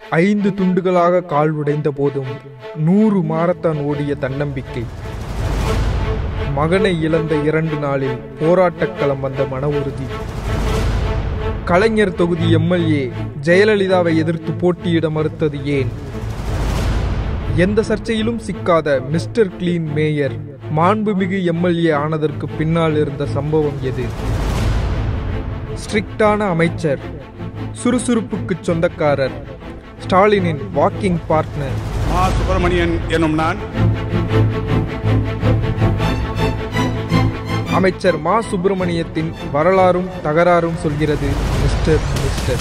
ஐந்து துண்டுகளாக கால் உடைந்த போதும் நூறு மாரத்தான் ஓடிய தன்னம்பிக்கை மகனை இழந்த இரண்டு நாளில் போராட்டக்களம் வந்த மன உறுதி கலைஞர் தொகுதி எம்எல்ஏ ஜெயலலிதாவை எதிர்த்து போட்டியிட மறுத்தது ஏன் எந்த சர்ச்சையிலும் சிக்காத மிஸ்டர் கிளீன் மேயர் மாண்புமிகு எம்எல்ஏ ஆனதற்கு பின்னால் இருந்த சம்பவம் எது ஸ்ட்ரிக்டான அமைச்சர் சுறுசுறுப்புக்கு சொந்தக்காரர் ஸ்டாலினின் வாக்கிங் பார்ட்னர் மா சுப்பிரமணியன் எனும் நான் அமைச்சர் மா சுப்பிரமணியத்தின் வரலாறும் தகராறும் சொல்கிறது மிஸ்டர் மிஸ்டர்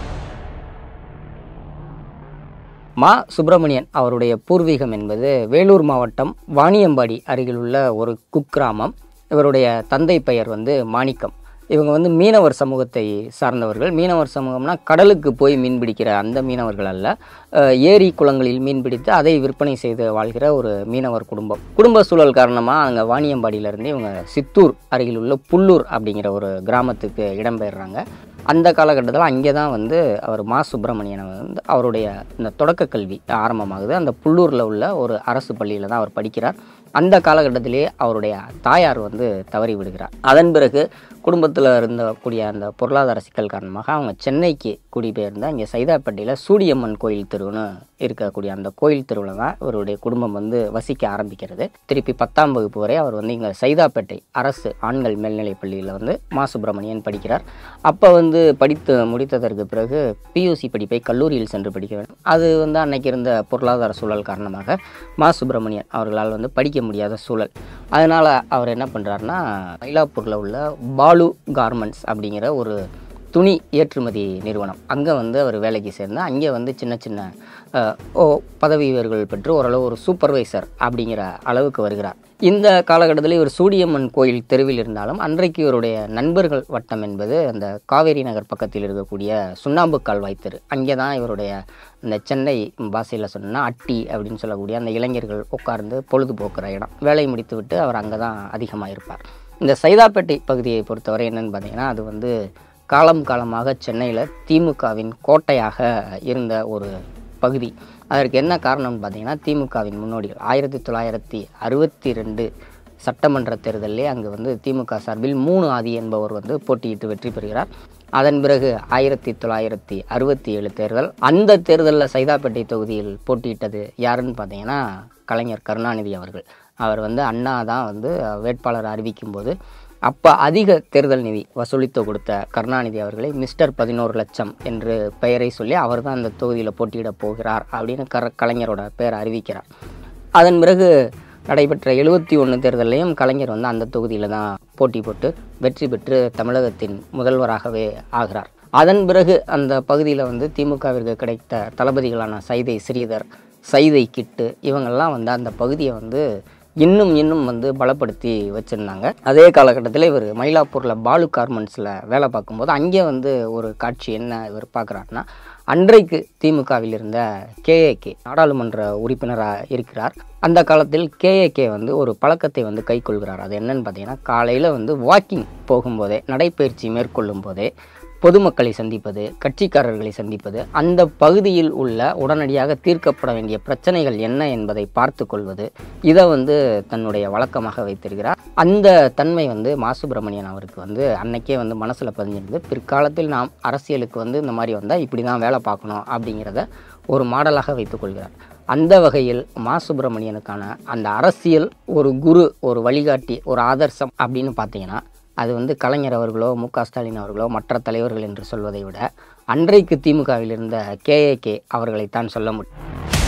மா சுப்பிரமணியன் அவருடைய பூர்வீகம் என்பது வேலூர் மாவட்டம் வாணியம்பாடி அருகில் உள்ள ஒரு குக்கிராமம் இவருடைய தந்தை பெயர் வந்து மாணிக்கம் இவங்க வந்து மீனவர் சமூகத்தை சார்ந்தவர்கள் மீனவர் சமூகம்னா கடலுக்கு போய் மீன் பிடிக்கிற அந்த மீனவர்கள் அல்ல அஹ், ஏரி குளங்களில் மீன் பிடித்து அதை விற்பனை செய்து வாழ்கிற ஒரு மீனவர் குடும்பம் குடும்ப சூழல் காரணமாக அங்கே வாணியம்பாடியிலேருந்து இவங்க சித்தூர் அருகில் உள்ள புல்லூர் அப்படிங்கிற ஒரு கிராமத்துக்கு இடம்பெயர்றாங்க அந்த காலகட்டத்தில் அங்கே தான் வந்து அவர் மா சுப்பிரமணியனை வந்து அவருடைய இந்த தொடக்க கல்வி ஆரம்பமாகுது அந்த புல்லூரில் உள்ள ஒரு அரசு பள்ளியில் தான் அவர் படிக்கிறார் அந்த காலகட்டத்திலேயே அவருடைய தாயார் வந்து தவறி விடுகிறார் அதன் பிறகு குடும்பத்தில் இருந்தக்கூடிய அந்த பொருளாதார சிக்கல் காரணமாக அவங்க சென்னைக்கு குடிபெயர்ந்து அங்கே சைதாப்பேட்டையில் சூடியம்மன் கோயில் தெருவுன்னு இருக்கக்கூடிய அந்த கோயில் தெருவில் தான் இவருடைய குடும்பம் வந்து வசிக்க ஆரம்பிக்கிறது திருப்பி பத்தாம் வகுப்பு வரை அவர் வந்து இங்கே சைதாப்பேட்டை அரசு ஆண்கள் மேல்நிலைப் பள்ளியில் வந்து மா சுப்பிரமணியன் படிக்கிறார் அப்போ வந்து படித்து முடித்ததற்கு பிறகு பியூசி படிப்பை கல்லூரியில் சென்று படிக்க வேண்டும் அது வந்து அன்னைக்கு இருந்த பொருளாதார சூழல் காரணமாக மா சுப்பிரமணியன் அவர்களால் வந்து படிக்க முடியாத சூழல் அதனால் அவர் என்ன பண்ணுறாருன்னா மயிலாப்பூரில் உள்ள பாலு கார்மெண்ட்ஸ் அப்படிங்கிற ஒரு துணி ஏற்றுமதி நிறுவனம் அங்கே வந்து அவர் வேலைக்கு சேர்ந்து அங்கே வந்து சின்ன சின்ன அஹ், ஓ பதவி உயர்வுகள் பெற்று ஓரளவு ஒரு சூப்பர்வைசர் அப்படிங்கிற அளவுக்கு வருகிறார் இந்த காலகட்டத்தில் இவர் சூடியம்மன் கோயில் தெருவில் இருந்தாலும் அன்றைக்கு இவருடைய நண்பர்கள் வட்டம் என்பது அந்த காவேரி நகர் பக்கத்தில் இருக்கக்கூடிய சுண்ணாம்பு கால்வாய் தெரு அங்கே தான் இவருடைய இந்த சென்னை பாஷையில் சொன்னா அட்டி அப்படின்னு சொல்லக்கூடிய அந்த இளைஞர்கள் உட்கார்ந்து பொழுதுபோக்குற இடம் வேலை முடித்துவிட்டு அவர் அங்கே தான் அதிகமாக இருப்பார் இந்த சைதாப்பேட்டை பகுதியை பொறுத்தவரை என்னன்னு பார்த்தீங்கன்னா அது வந்து காலம் காலமாக சென்னையில் திமுகவின் கோட்டையாக இருந்த ஒரு பகுதி அதற்கு என்ன காரணம்னு பார்த்தீங்கன்னா திமுகவின் முன்னோடிகள் ஆயிரத்தி தொள்ளாயிரத்தி அறுபத்தி ரெண்டு சட்டமன்ற தேர்தலிலே அங்கு வந்து திமுக சார்பில் மூணு ஆதி என்பவர் வந்து போட்டியிட்டு வெற்றி பெறுகிறார் அதன் பிறகு ஆயிரத்தி தொள்ளாயிரத்தி அறுபத்தி ஏழு தேர்தல் அந்த தேர்தலில் சைதாப்பேட்டை தொகுதியில் போட்டியிட்டது யாருன்னு பார்த்தீங்கன்னா கலைஞர் கருணாநிதி அவர்கள் அவர் வந்து அண்ணா தான் வந்து வேட்பாளர் அறிவிக்கும் போது அப்போ அதிக தேர்தல் நிதி வசூலித்து கொடுத்த கருணாநிதி அவர்களை மிஸ்டர் பதினோரு லட்சம் என்று பெயரை சொல்லி அவர் தான் அந்த தொகுதியில் போட்டியிட போகிறார் அப்படின்னு கர கலைஞரோட பெயரை அறிவிக்கிறார் அதன் பிறகு நடைபெற்ற எழுபத்தி ஒன்று தேர்தலையும் கலைஞர் வந்து அந்த தொகுதியில் தான் போட்டி போட்டு வெற்றி பெற்று தமிழகத்தின் முதல்வராகவே ஆகிறார் அதன் பிறகு அந்த பகுதியில் வந்து திமுகவிற்கு கிடைத்த தளபதிகளான சைதை ஸ்ரீதர் சைதை கிட்டு இவங்கெல்லாம் வந்து அந்த பகுதியை வந்து இன்னும் இன்னும் வந்து பலப்படுத்தி வச்சுருந்தாங்க அதே காலகட்டத்தில் இவர் மயிலாப்பூரில் பாலு கார்மெண்ட்ஸில் வேலை பார்க்கும்போது அங்கே வந்து ஒரு காட்சி என்ன இவர் பார்க்குறாருன்னா அன்றைக்கு திமுகவில் இருந்த கேஏகே நாடாளுமன்ற உறுப்பினராக இருக்கிறார் அந்த காலத்தில் கேஏகே வந்து ஒரு பழக்கத்தை வந்து கைக்கொள்கிறார் அது என்னன்னு பார்த்தீங்கன்னா காலையில் வந்து வாக்கிங் போகும்போதே நடைப்பயிற்சி மேற்கொள்ளும் போதே பொதுமக்களை சந்திப்பது கட்சிக்காரர்களை சந்திப்பது அந்த பகுதியில் உள்ள உடனடியாக தீர்க்கப்பட வேண்டிய பிரச்சனைகள் என்ன என்பதை பார்த்து கொள்வது இதை வந்து தன்னுடைய வழக்கமாக வைத்திருக்கிறார் அந்த தன்மை வந்து மா சுப்பிரமணியன் அவருக்கு வந்து அன்னைக்கே வந்து மனசில் பதிஞ்சிருந்தது பிற்காலத்தில் நாம் அரசியலுக்கு வந்து இந்த மாதிரி வந்தால் இப்படி தான் வேலை பார்க்கணும் அப்படிங்கிறத ஒரு மாடலாக வைத்துக்கொள்கிறார் அந்த வகையில் மா சுப்பிரமணியனுக்கான அந்த அரசியல் ஒரு குரு ஒரு வழிகாட்டி ஒரு ஆதர்சம் அப்படின்னு பார்த்தீங்கன்னா அது வந்து கலைஞர் அவர்களோ மு க ஸ்டாலின் அவர்களோ மற்ற தலைவர்கள் என்று சொல்வதை விட அன்றைக்கு திமுகவில் இருந்த கேஏகே அவர்களைத்தான் சொல்ல முடியும்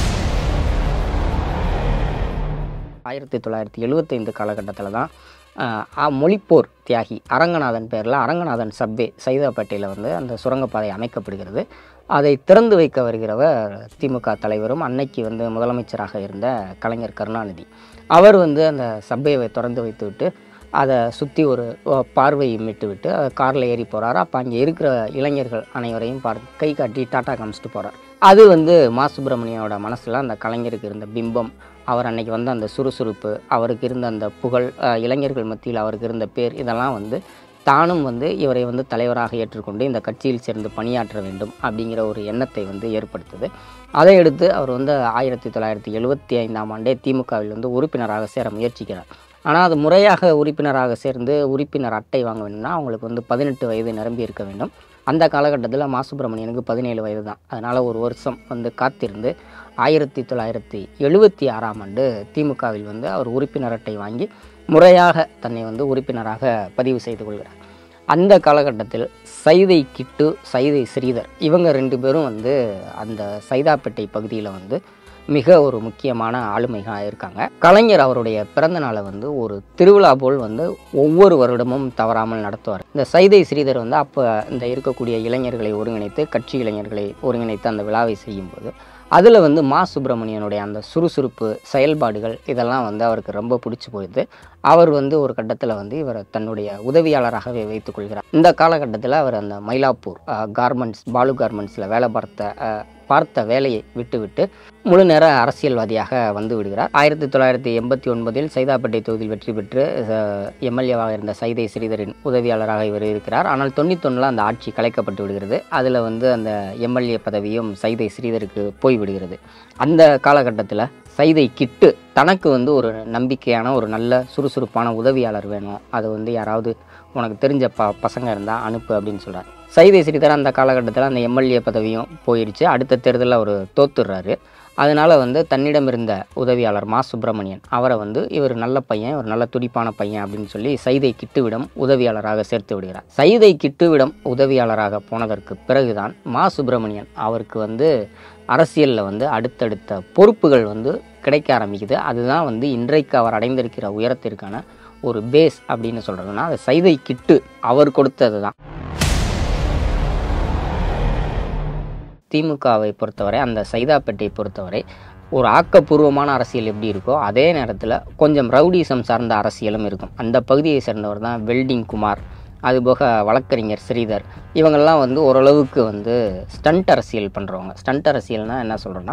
ஆயிரத்தி தொள்ளாயிரத்தி எழுபத்தைந்து காலகட்டத்தில் தான் ஆஹ், ஆ- மொழிப்போர் தியாகி அரங்கநாதன் பேரில் அரங்கநாதன் சப்வே சைதாப்பேட்டையில் வந்து அந்த சுரங்கப்பாதை அமைக்கப்படுகிறது அதை திறந்து வைக்க வருகிறவர் திமுக தலைவரும் அன்னைக்கு வந்து முதலமைச்சராக இருந்த கலைஞர் கருணாநிதி அவர் வந்து அந்த சப்பேவை திறந்து வைத்துவிட்டு அதை சுற்றி ஒரு அஹ், பார்வை மிட்டு விட்டு காரில் ஏறி போகிறார் அப்போ அங்கே இருக்கிற இளைஞர்கள் அனைவரையும் பார்த்து கை காட்டி டாட்டா காமிச்சிட்டு போகிறார் அது வந்து மா சுப்பிரமணியோட மனசில் அந்த கலைஞருக்கு இருந்த பிம்பம் அவர் அன்னைக்கு வந்த அந்த சுறுசுறுப்பு அவருக்கு இருந்த அந்த புகழ் அஹ், இளைஞர்கள் மத்தியில் அவருக்கு இருந்த பேர் இதெல்லாம் வந்து தானும் வந்து இவரை வந்து தலைவராக ஏற்றுக்கொண்டு இந்த கட்சியில் சேர்ந்து பணியாற்ற வேண்டும் அப்படிங்கிற ஒரு எண்ணத்தை வந்து ஏற்படுத்துது அதை அடுத்து அவர் வந்து ஆயிரத்தி தொள்ளாயிரத்தி எழுபத்தி ஐந்தாம் ஆண்டே திமுகவில் வந்து உறுப்பினராக சேர முயற்சிக்கிறார் ஆனால் அது முறையாக உறுப்பினராக சேர்ந்து உறுப்பினர் அட்டை வாங்க வேண்டும்னா அவங்களுக்கு வந்து பதினெட்டு வயது நிரம்பி இருக்க வேண்டும் அந்த காலகட்டத்தில் மா சுப்பிரமணியனுக்கு பதினேழு வயது தான் அதனால் ஒரு வருஷம் வந்து காத்திருந்து ஆயிரத்தி தொள்ளாயிரத்தி எழுபத்தி ஆறாம் ஆண்டு திமுகவில் வந்து அவர் உறுப்பினர் அட்டை வாங்கி முறையாக தன்னை வந்து உறுப்பினராக பதிவு செய்து கொள்கிறார் அந்த காலகட்டத்தில் சைதை கிட்டு சைதை ஸ்ரீதர் இவங்க ரெண்டு பேரும் வந்து அந்த சைதாப்பேட்டை பகுதியில் வந்து மிக ஒரு முக்கியமான ஆளுமைகளாக இருக்காங்க கலைஞர் அவருடைய பிறந்த நாளை வந்து ஒரு திருவிழா போல் வந்து ஒவ்வொரு வருடமும் தவறாமல் நடத்துவார் இந்த சைதை ஸ்ரீதர் வந்து அப்போ இந்த இருக்கக்கூடிய இளைஞர்களை ஒருங்கிணைத்து கட்சி இளைஞர்களை ஒருங்கிணைத்து அந்த விழாவை செய்யும்போது அதில் வந்து மா சுப்பிரமணியனுடைய அந்த சுறுசுறுப்பு செயல்பாடுகள் இதெல்லாம் வந்து அவருக்கு ரொம்ப பிடிச்சி போயிடுது அவர் வந்து ஒரு கட்டத்தில் வந்து இவரை தன்னுடைய உதவியாளராகவே வைத்துக் கொள்கிறார் இந்த காலகட்டத்தில் அவர் அந்த மயிலாப்பூர் கார்மெண்ட்ஸ் பாலு கார்மெண்ட்ஸில் வேலை பார்த்த அஹ், பார்த்த வேலையை விட்டுவிட்டு முழு நேர அரசியல்வாதியாக வந்து விடுகிறார் ஆயிரத்தி தொள்ளாயிரத்தி எண்பத்தி ஒன்பதில் சைதாப்பேட்டை தொகுதியில் வெற்றி பெற்று எம்எல்ஏவாக இருந்த சைதை ஸ்ரீதரின் உதவியாளராக இவர் இருக்கிறார் ஆனால் தொண்ணூத்தொன்னில் அந்த ஆட்சி கலைக்கப்பட்டு விடுகிறது அதில் வந்து அந்த எம்எல்ஏ பதவியும் சைதை ஸ்ரீதருக்கு போய் விடுகிறது அந்த காலகட்டத்தில் சைதை கிட்டு தனக்கு வந்து ஒரு நம்பிக்கையான ஒரு நல்ல சுறுசுறுப்பான உதவியாளர் வேணும் அது வந்து யாராவது உனக்கு தெரிஞ்ச ப பசங்க இருந்தால் அனுப்பு அப்படின்னு சொல்கிறார் சைதை ஸ்ரீதர் அந்த காலகட்டத்தில் அந்த எம்எல்ஏ பதவியும் போயிடுச்சு அடுத்த தேர்தலில் அவர் தோத்துடுறாரு அதனால் வந்து தன்னிடம் இருந்த உதவியாளர் மா சுப்பிரமணியன் அவரை வந்து இவர் நல்ல பையன் இவர் நல்ல துடிப்பான பையன் அப்படின்னு சொல்லி சைதை கிட்டுவிடம் உதவியாளராக சேர்த்து விடுகிறார் சைதை கிட்டுவிடம் உதவியாளராக போனதற்கு பிறகுதான் மா சுப்பிரமணியன் அவருக்கு வந்து அரசியலில் வந்து அடுத்தடுத்த பொறுப்புகள் வந்து கிடைக்க ஆரம்பிக்குது அதுதான் வந்து இன்றைக்கு அவர் அடைந்திருக்கிற உயரத்திற்கான ஒரு பேஸ் அப்படின்னு சொல்கிறதுனா அது சைதை கிட்டு அவர் கொடுத்தது தான் திமுகவை பொறுத்தவரை அந்த சைதாப்பேட்டையை பொறுத்தவரை ஒரு ஆக்கப்பூர்வமான அரசியல் எப்படி இருக்கோ அதே நேரத்தில் கொஞ்சம் ரவுடிசம் சார்ந்த அரசியலும் இருக்கும் அந்த பகுதியை சேர்ந்தவர் தான் வெல்டிங் குமார் அதுபோக வழக்கறிஞர் ஸ்ரீதர் இவங்கெல்லாம் வந்து ஓரளவுக்கு வந்து ஸ்டண்ட் அரசியல் பண்ணுறவங்க ஸ்டண்ட் அரசியல்னால் என்ன சொல்கிறேன்னா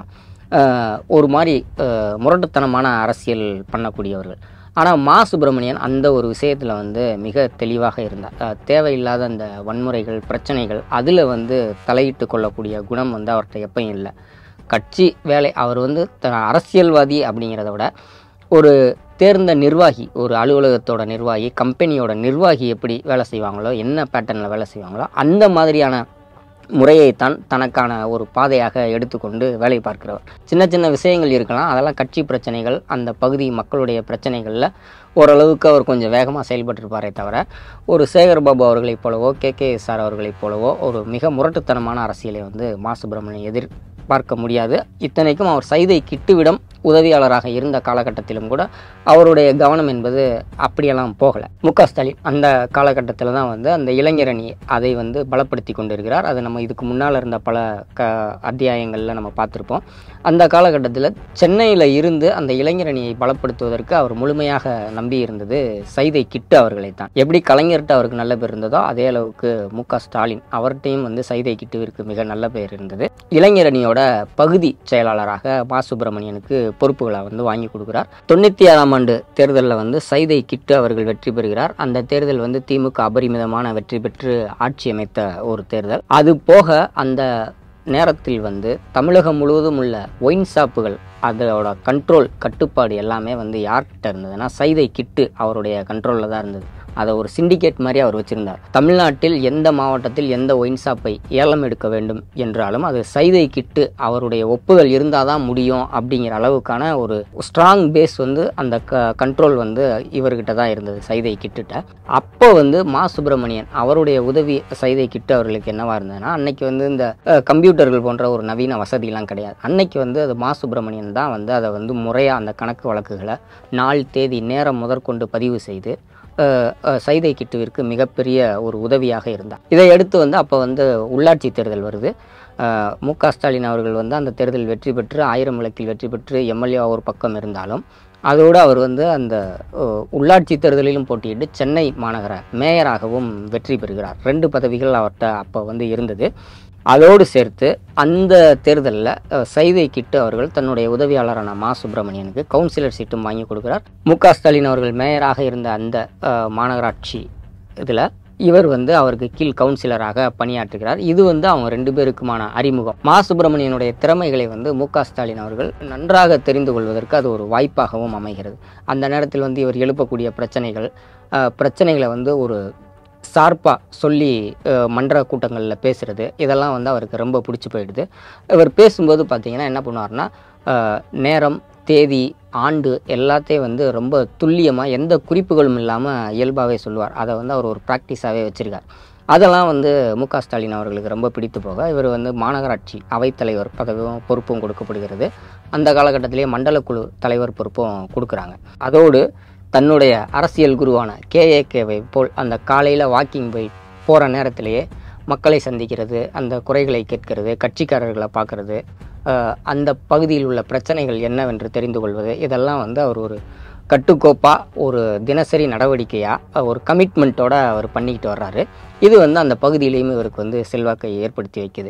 ஒரு மாதிரி அஹ், முரட்டுத்தனமான அரசியல் பண்ணக்கூடியவர்கள் ஆனால் மா சுப்பிரமணியன் அந்த ஒரு விஷயத்தில் வந்து மிக தெளிவாக இருந்தார் அஹ், தேவையில்லாத அந்த வன்முறைகள் பிரச்சனைகள் அதில் வந்து தலையிட்டு கொள்ளக்கூடிய குணம் வந்து அவர்கிட்ட எப்பயும் இல்லை கட்சி வேலை அவர் வந்து த அரசியல்வாதி அப்படிங்கிறத விட ஒரு தேர்ந்த நிர்வாகி ஒரு அலுவலகத்தோட நிர்வாகி கம்பெனியோட நிர்வாகி எப்படி வேலை செய்வாங்களோ என்ன பேட்டர்னில் வேலை செய்வாங்களோ அந்த மாதிரியான முறையைத்தான் தனக்கான ஒரு பாதையாக எடுத்துக்கொண்டு வேலை பார்க்கிறவர் சின்ன சின்ன விஷயங்கள் இருக்கலாம் அதெல்லாம் கட்சி பிரச்சனைகள் அந்த பகுதி மக்களுடைய பிரச்சனைகளில் ஓரளவுக்கு அவர் கொஞ்சம் வேகமாக செயல்பட்டிருப்பாரே தவிர ஒரு சேகர் பாபு அவர்களைப் போலவோ கே கே சார் அவர்களைப் போலவோ ஒரு மிக முரட்டுத்தனமான அரசியலை வந்து மா சுப்பிரமணியன் எதிர் பார்க்க முடியாது இத்தனைக்கும் அவர் சைதை கிட்டுவிடம் உதவியாளராக இருந்த காலகட்டத்திலும் கூட அவருடைய கவனம் என்பது அப்படியெல்லாம் போகலை மு க ஸ்டாலின் அந்த காலகட்டத்தில் தான் வந்து அந்த இளைஞரணி அதை வந்து பலப்படுத்தி கொண்டிருக்கிறார் அது நம்ம இதுக்கு முன்னால் இருந்த பல க அத்தியாயங்களில் நம்ம பார்த்துருப்போம் அந்த காலகட்டத்தில் சென்னையில் இருந்து அந்த இளைஞரணியை பலப்படுத்துவதற்கு அவர் முழுமையாக நம்பி இருந்தது சைதை கிட்டு அவர்களை தான் எப்படி கலைஞர்கிட்ட அவருக்கு நல்ல பேர் இருந்ததோ அதே அளவுக்கு மு க ஸ்டாலின் அவர்கிட்டையும் வந்து சைதை கிட்டுவிற்கு மிக நல்ல பெயர் இருந்தது இளைஞரணியோட பகுதி செயலாளராக மா சுப்பிரமணியனுக்கு பொறுப்புகளை வந்து வாங்கி கொடுக்குறார் தொண்ணூற்றி ஆறாம் ஆண்டு தேர்தலில் வந்து சைதை கிட்டு அவர்கள் வெற்றி பெறுகிறார் அந்த தேர்தல் வந்து திமுக அபரிமிதமான வெற்றி பெற்று ஆட்சி அமைத்த ஒரு தேர்தல் அது போக அந்த நேரத்தில் வந்து தமிழகம் முழுவதும் உள்ள ஒயின் ஷாப்புகள் அதோட கண்ட்ரோல் கட்டுப்பாடு எல்லாமே வந்து யார்கிட்ட இருந்ததுன்னா சைதை கிட்டு அவருடைய கண்ட்ரோலில் தான் இருந்தது அதை ஒரு சிண்டிகேட் மாதிரி அவர் வச்சிருந்தார் தமிழ்நாட்டில் எந்த மாவட்டத்தில் எந்த ஒயின் ஷாப்பை ஏலம் எடுக்க வேண்டும் என்றாலும் அது சைதை கிட்டு அவருடைய ஒப்புதல் இருந்தால் தான் முடியும் அப்படிங்கிற அளவுக்கான ஒரு ஸ்ட்ராங் பேஸ் வந்து அந்த க கண்ட்ரோல் வந்து இவர்கிட்ட தான் இருந்தது சைதை கிட்டுட்ட அப்போ வந்து மா சுப்பிரமணியன் அவருடைய உதவி சைதை கிட்டு அவர்களுக்கு என்னவா இருந்ததுன்னா அன்னைக்கு வந்து இந்த அஹ், கம்ப்யூட்டர்கள் போன்ற ஒரு நவீன வசதிலாம் கிடையாது அன்னைக்கு வந்து அது மா சுப்பிரமணியன் தான் வந்து அதை வந்து முறையாக அந்த கணக்கு வழக்குகளை நாள் தேதி நேரம் முதற்கொண்டு பதிவு செய்து அஹ், அஹ், சைதை கிட்டுவிற்கு மிகப்பெரிய ஒரு உதவியாக இருந்தார் இதை அடுத்து வந்து அப்போ வந்து உள்ளாட்சி தேர்தல் வருது அஹ், மு க ஸ்டாலின் அவர்கள் வந்து அந்த தேர்தல் வெற்றி பெற்று ஆயிரம் விளக்கில் வெற்றி பெற்று எம்எல்ஏ ஒரு பக்கம் இருந்தாலும் அதோடு அவர் வந்து அந்த அஹ், உள்ளாட்சி தேர்தலிலும் போட்டியிட்டு சென்னை மாநகர மேயராகவும் வெற்றி பெறுகிறார் ரெண்டு பதவிகள் அவர்கிட்ட அப்போ வந்து இருந்தது அதோடு சேர்த்து அந்த தேர்தலில் சைதை கிட்டு அவர்கள் தன்னுடைய உதவியாளரான மா சுப்பிரமணியனுக்கு கவுன்சிலர் சீட்டும் வாங்கி கொடுக்கிறார் மு க ஸ்டாலின் அவர்கள் மேயராக இருந்த அந்த அஹ், மாநகராட்சி இதில் இவர் வந்து அவருக்கு கீழ் கவுன்சிலராக பணியாற்றுகிறார் இது வந்து அவங்க ரெண்டு பேருக்குமான அறிமுகம் மா சுப்பிரமணியனுடைய திறமைகளை வந்து மு க ஸ்டாலின் அவர்கள் நன்றாக தெரிந்து கொள்வதற்கு அது ஒரு வாய்ப்பாகவும் அமைகிறது அந்த நேரத்தில் வந்து இவர் எழுப்பக்கூடிய பிரச்சனைகள் அஹ், பிரச்சனைகளை வந்து ஒரு ஷார்ப்பாக சொல்லி அஹ், மன்ற கூட்டங்களில் பேசுகிறது இதெல்லாம் வந்து அவருக்கு ரொம்ப பிடிச்சி போயிடுது இவர் பேசும்போது பார்த்தீங்கன்னா என்ன பண்ணுவார்னா அஹ், நேரம் தேதி ஆண்டு எல்லாத்தையும் வந்து ரொம்ப துல்லியமாக எந்த குறிப்புகளும் இல்லாமல் இயல்பாகவே சொல்லுவார் அதை வந்து அவர் ஒரு ப்ராக்டிஸாகவே வச்சுருக்கார் அதெல்லாம் வந்து மு க ஸ்டாலின் அவர்களுக்கு ரொம்ப பிடித்து போக இவர் வந்து மாநகராட்சி அவைத்தலைவர் பதவியும் பொறுப்பும் கொடுக்கப்படுகிறது அந்த காலகட்டத்திலேயே மண்டல குழு தலைவர் பொறுப்பும் கொடுக்குறாங்க அதோடு தன்னுடைய அரசியல் குருவான கேஏகேவை போல் அந்த காலையில் வாக்கிங் போய் போகிற நேரத்திலேயே மக்களை சந்திக்கிறது அந்த குறைகளை கேட்கிறது கட்சிக்காரர்களை பார்க்கறது அஹ், அந்த பகுதியில் உள்ள பிரச்சனைகள் என்னவென்று தெரிந்து கொள்வது இதெல்லாம் வந்து அவர் ஒரு கட்டுக்கோப்பாக ஒரு தினசரி நடவடிக்கையாக ஒரு கமிட்மெண்ட்டோட அவர் பண்ணிக்கிட்டு வர்றாரு இது வந்து அந்த பகுதியிலையும் இவருக்கு வந்து செல்வாக்கை ஏற்படுத்தி வைக்குது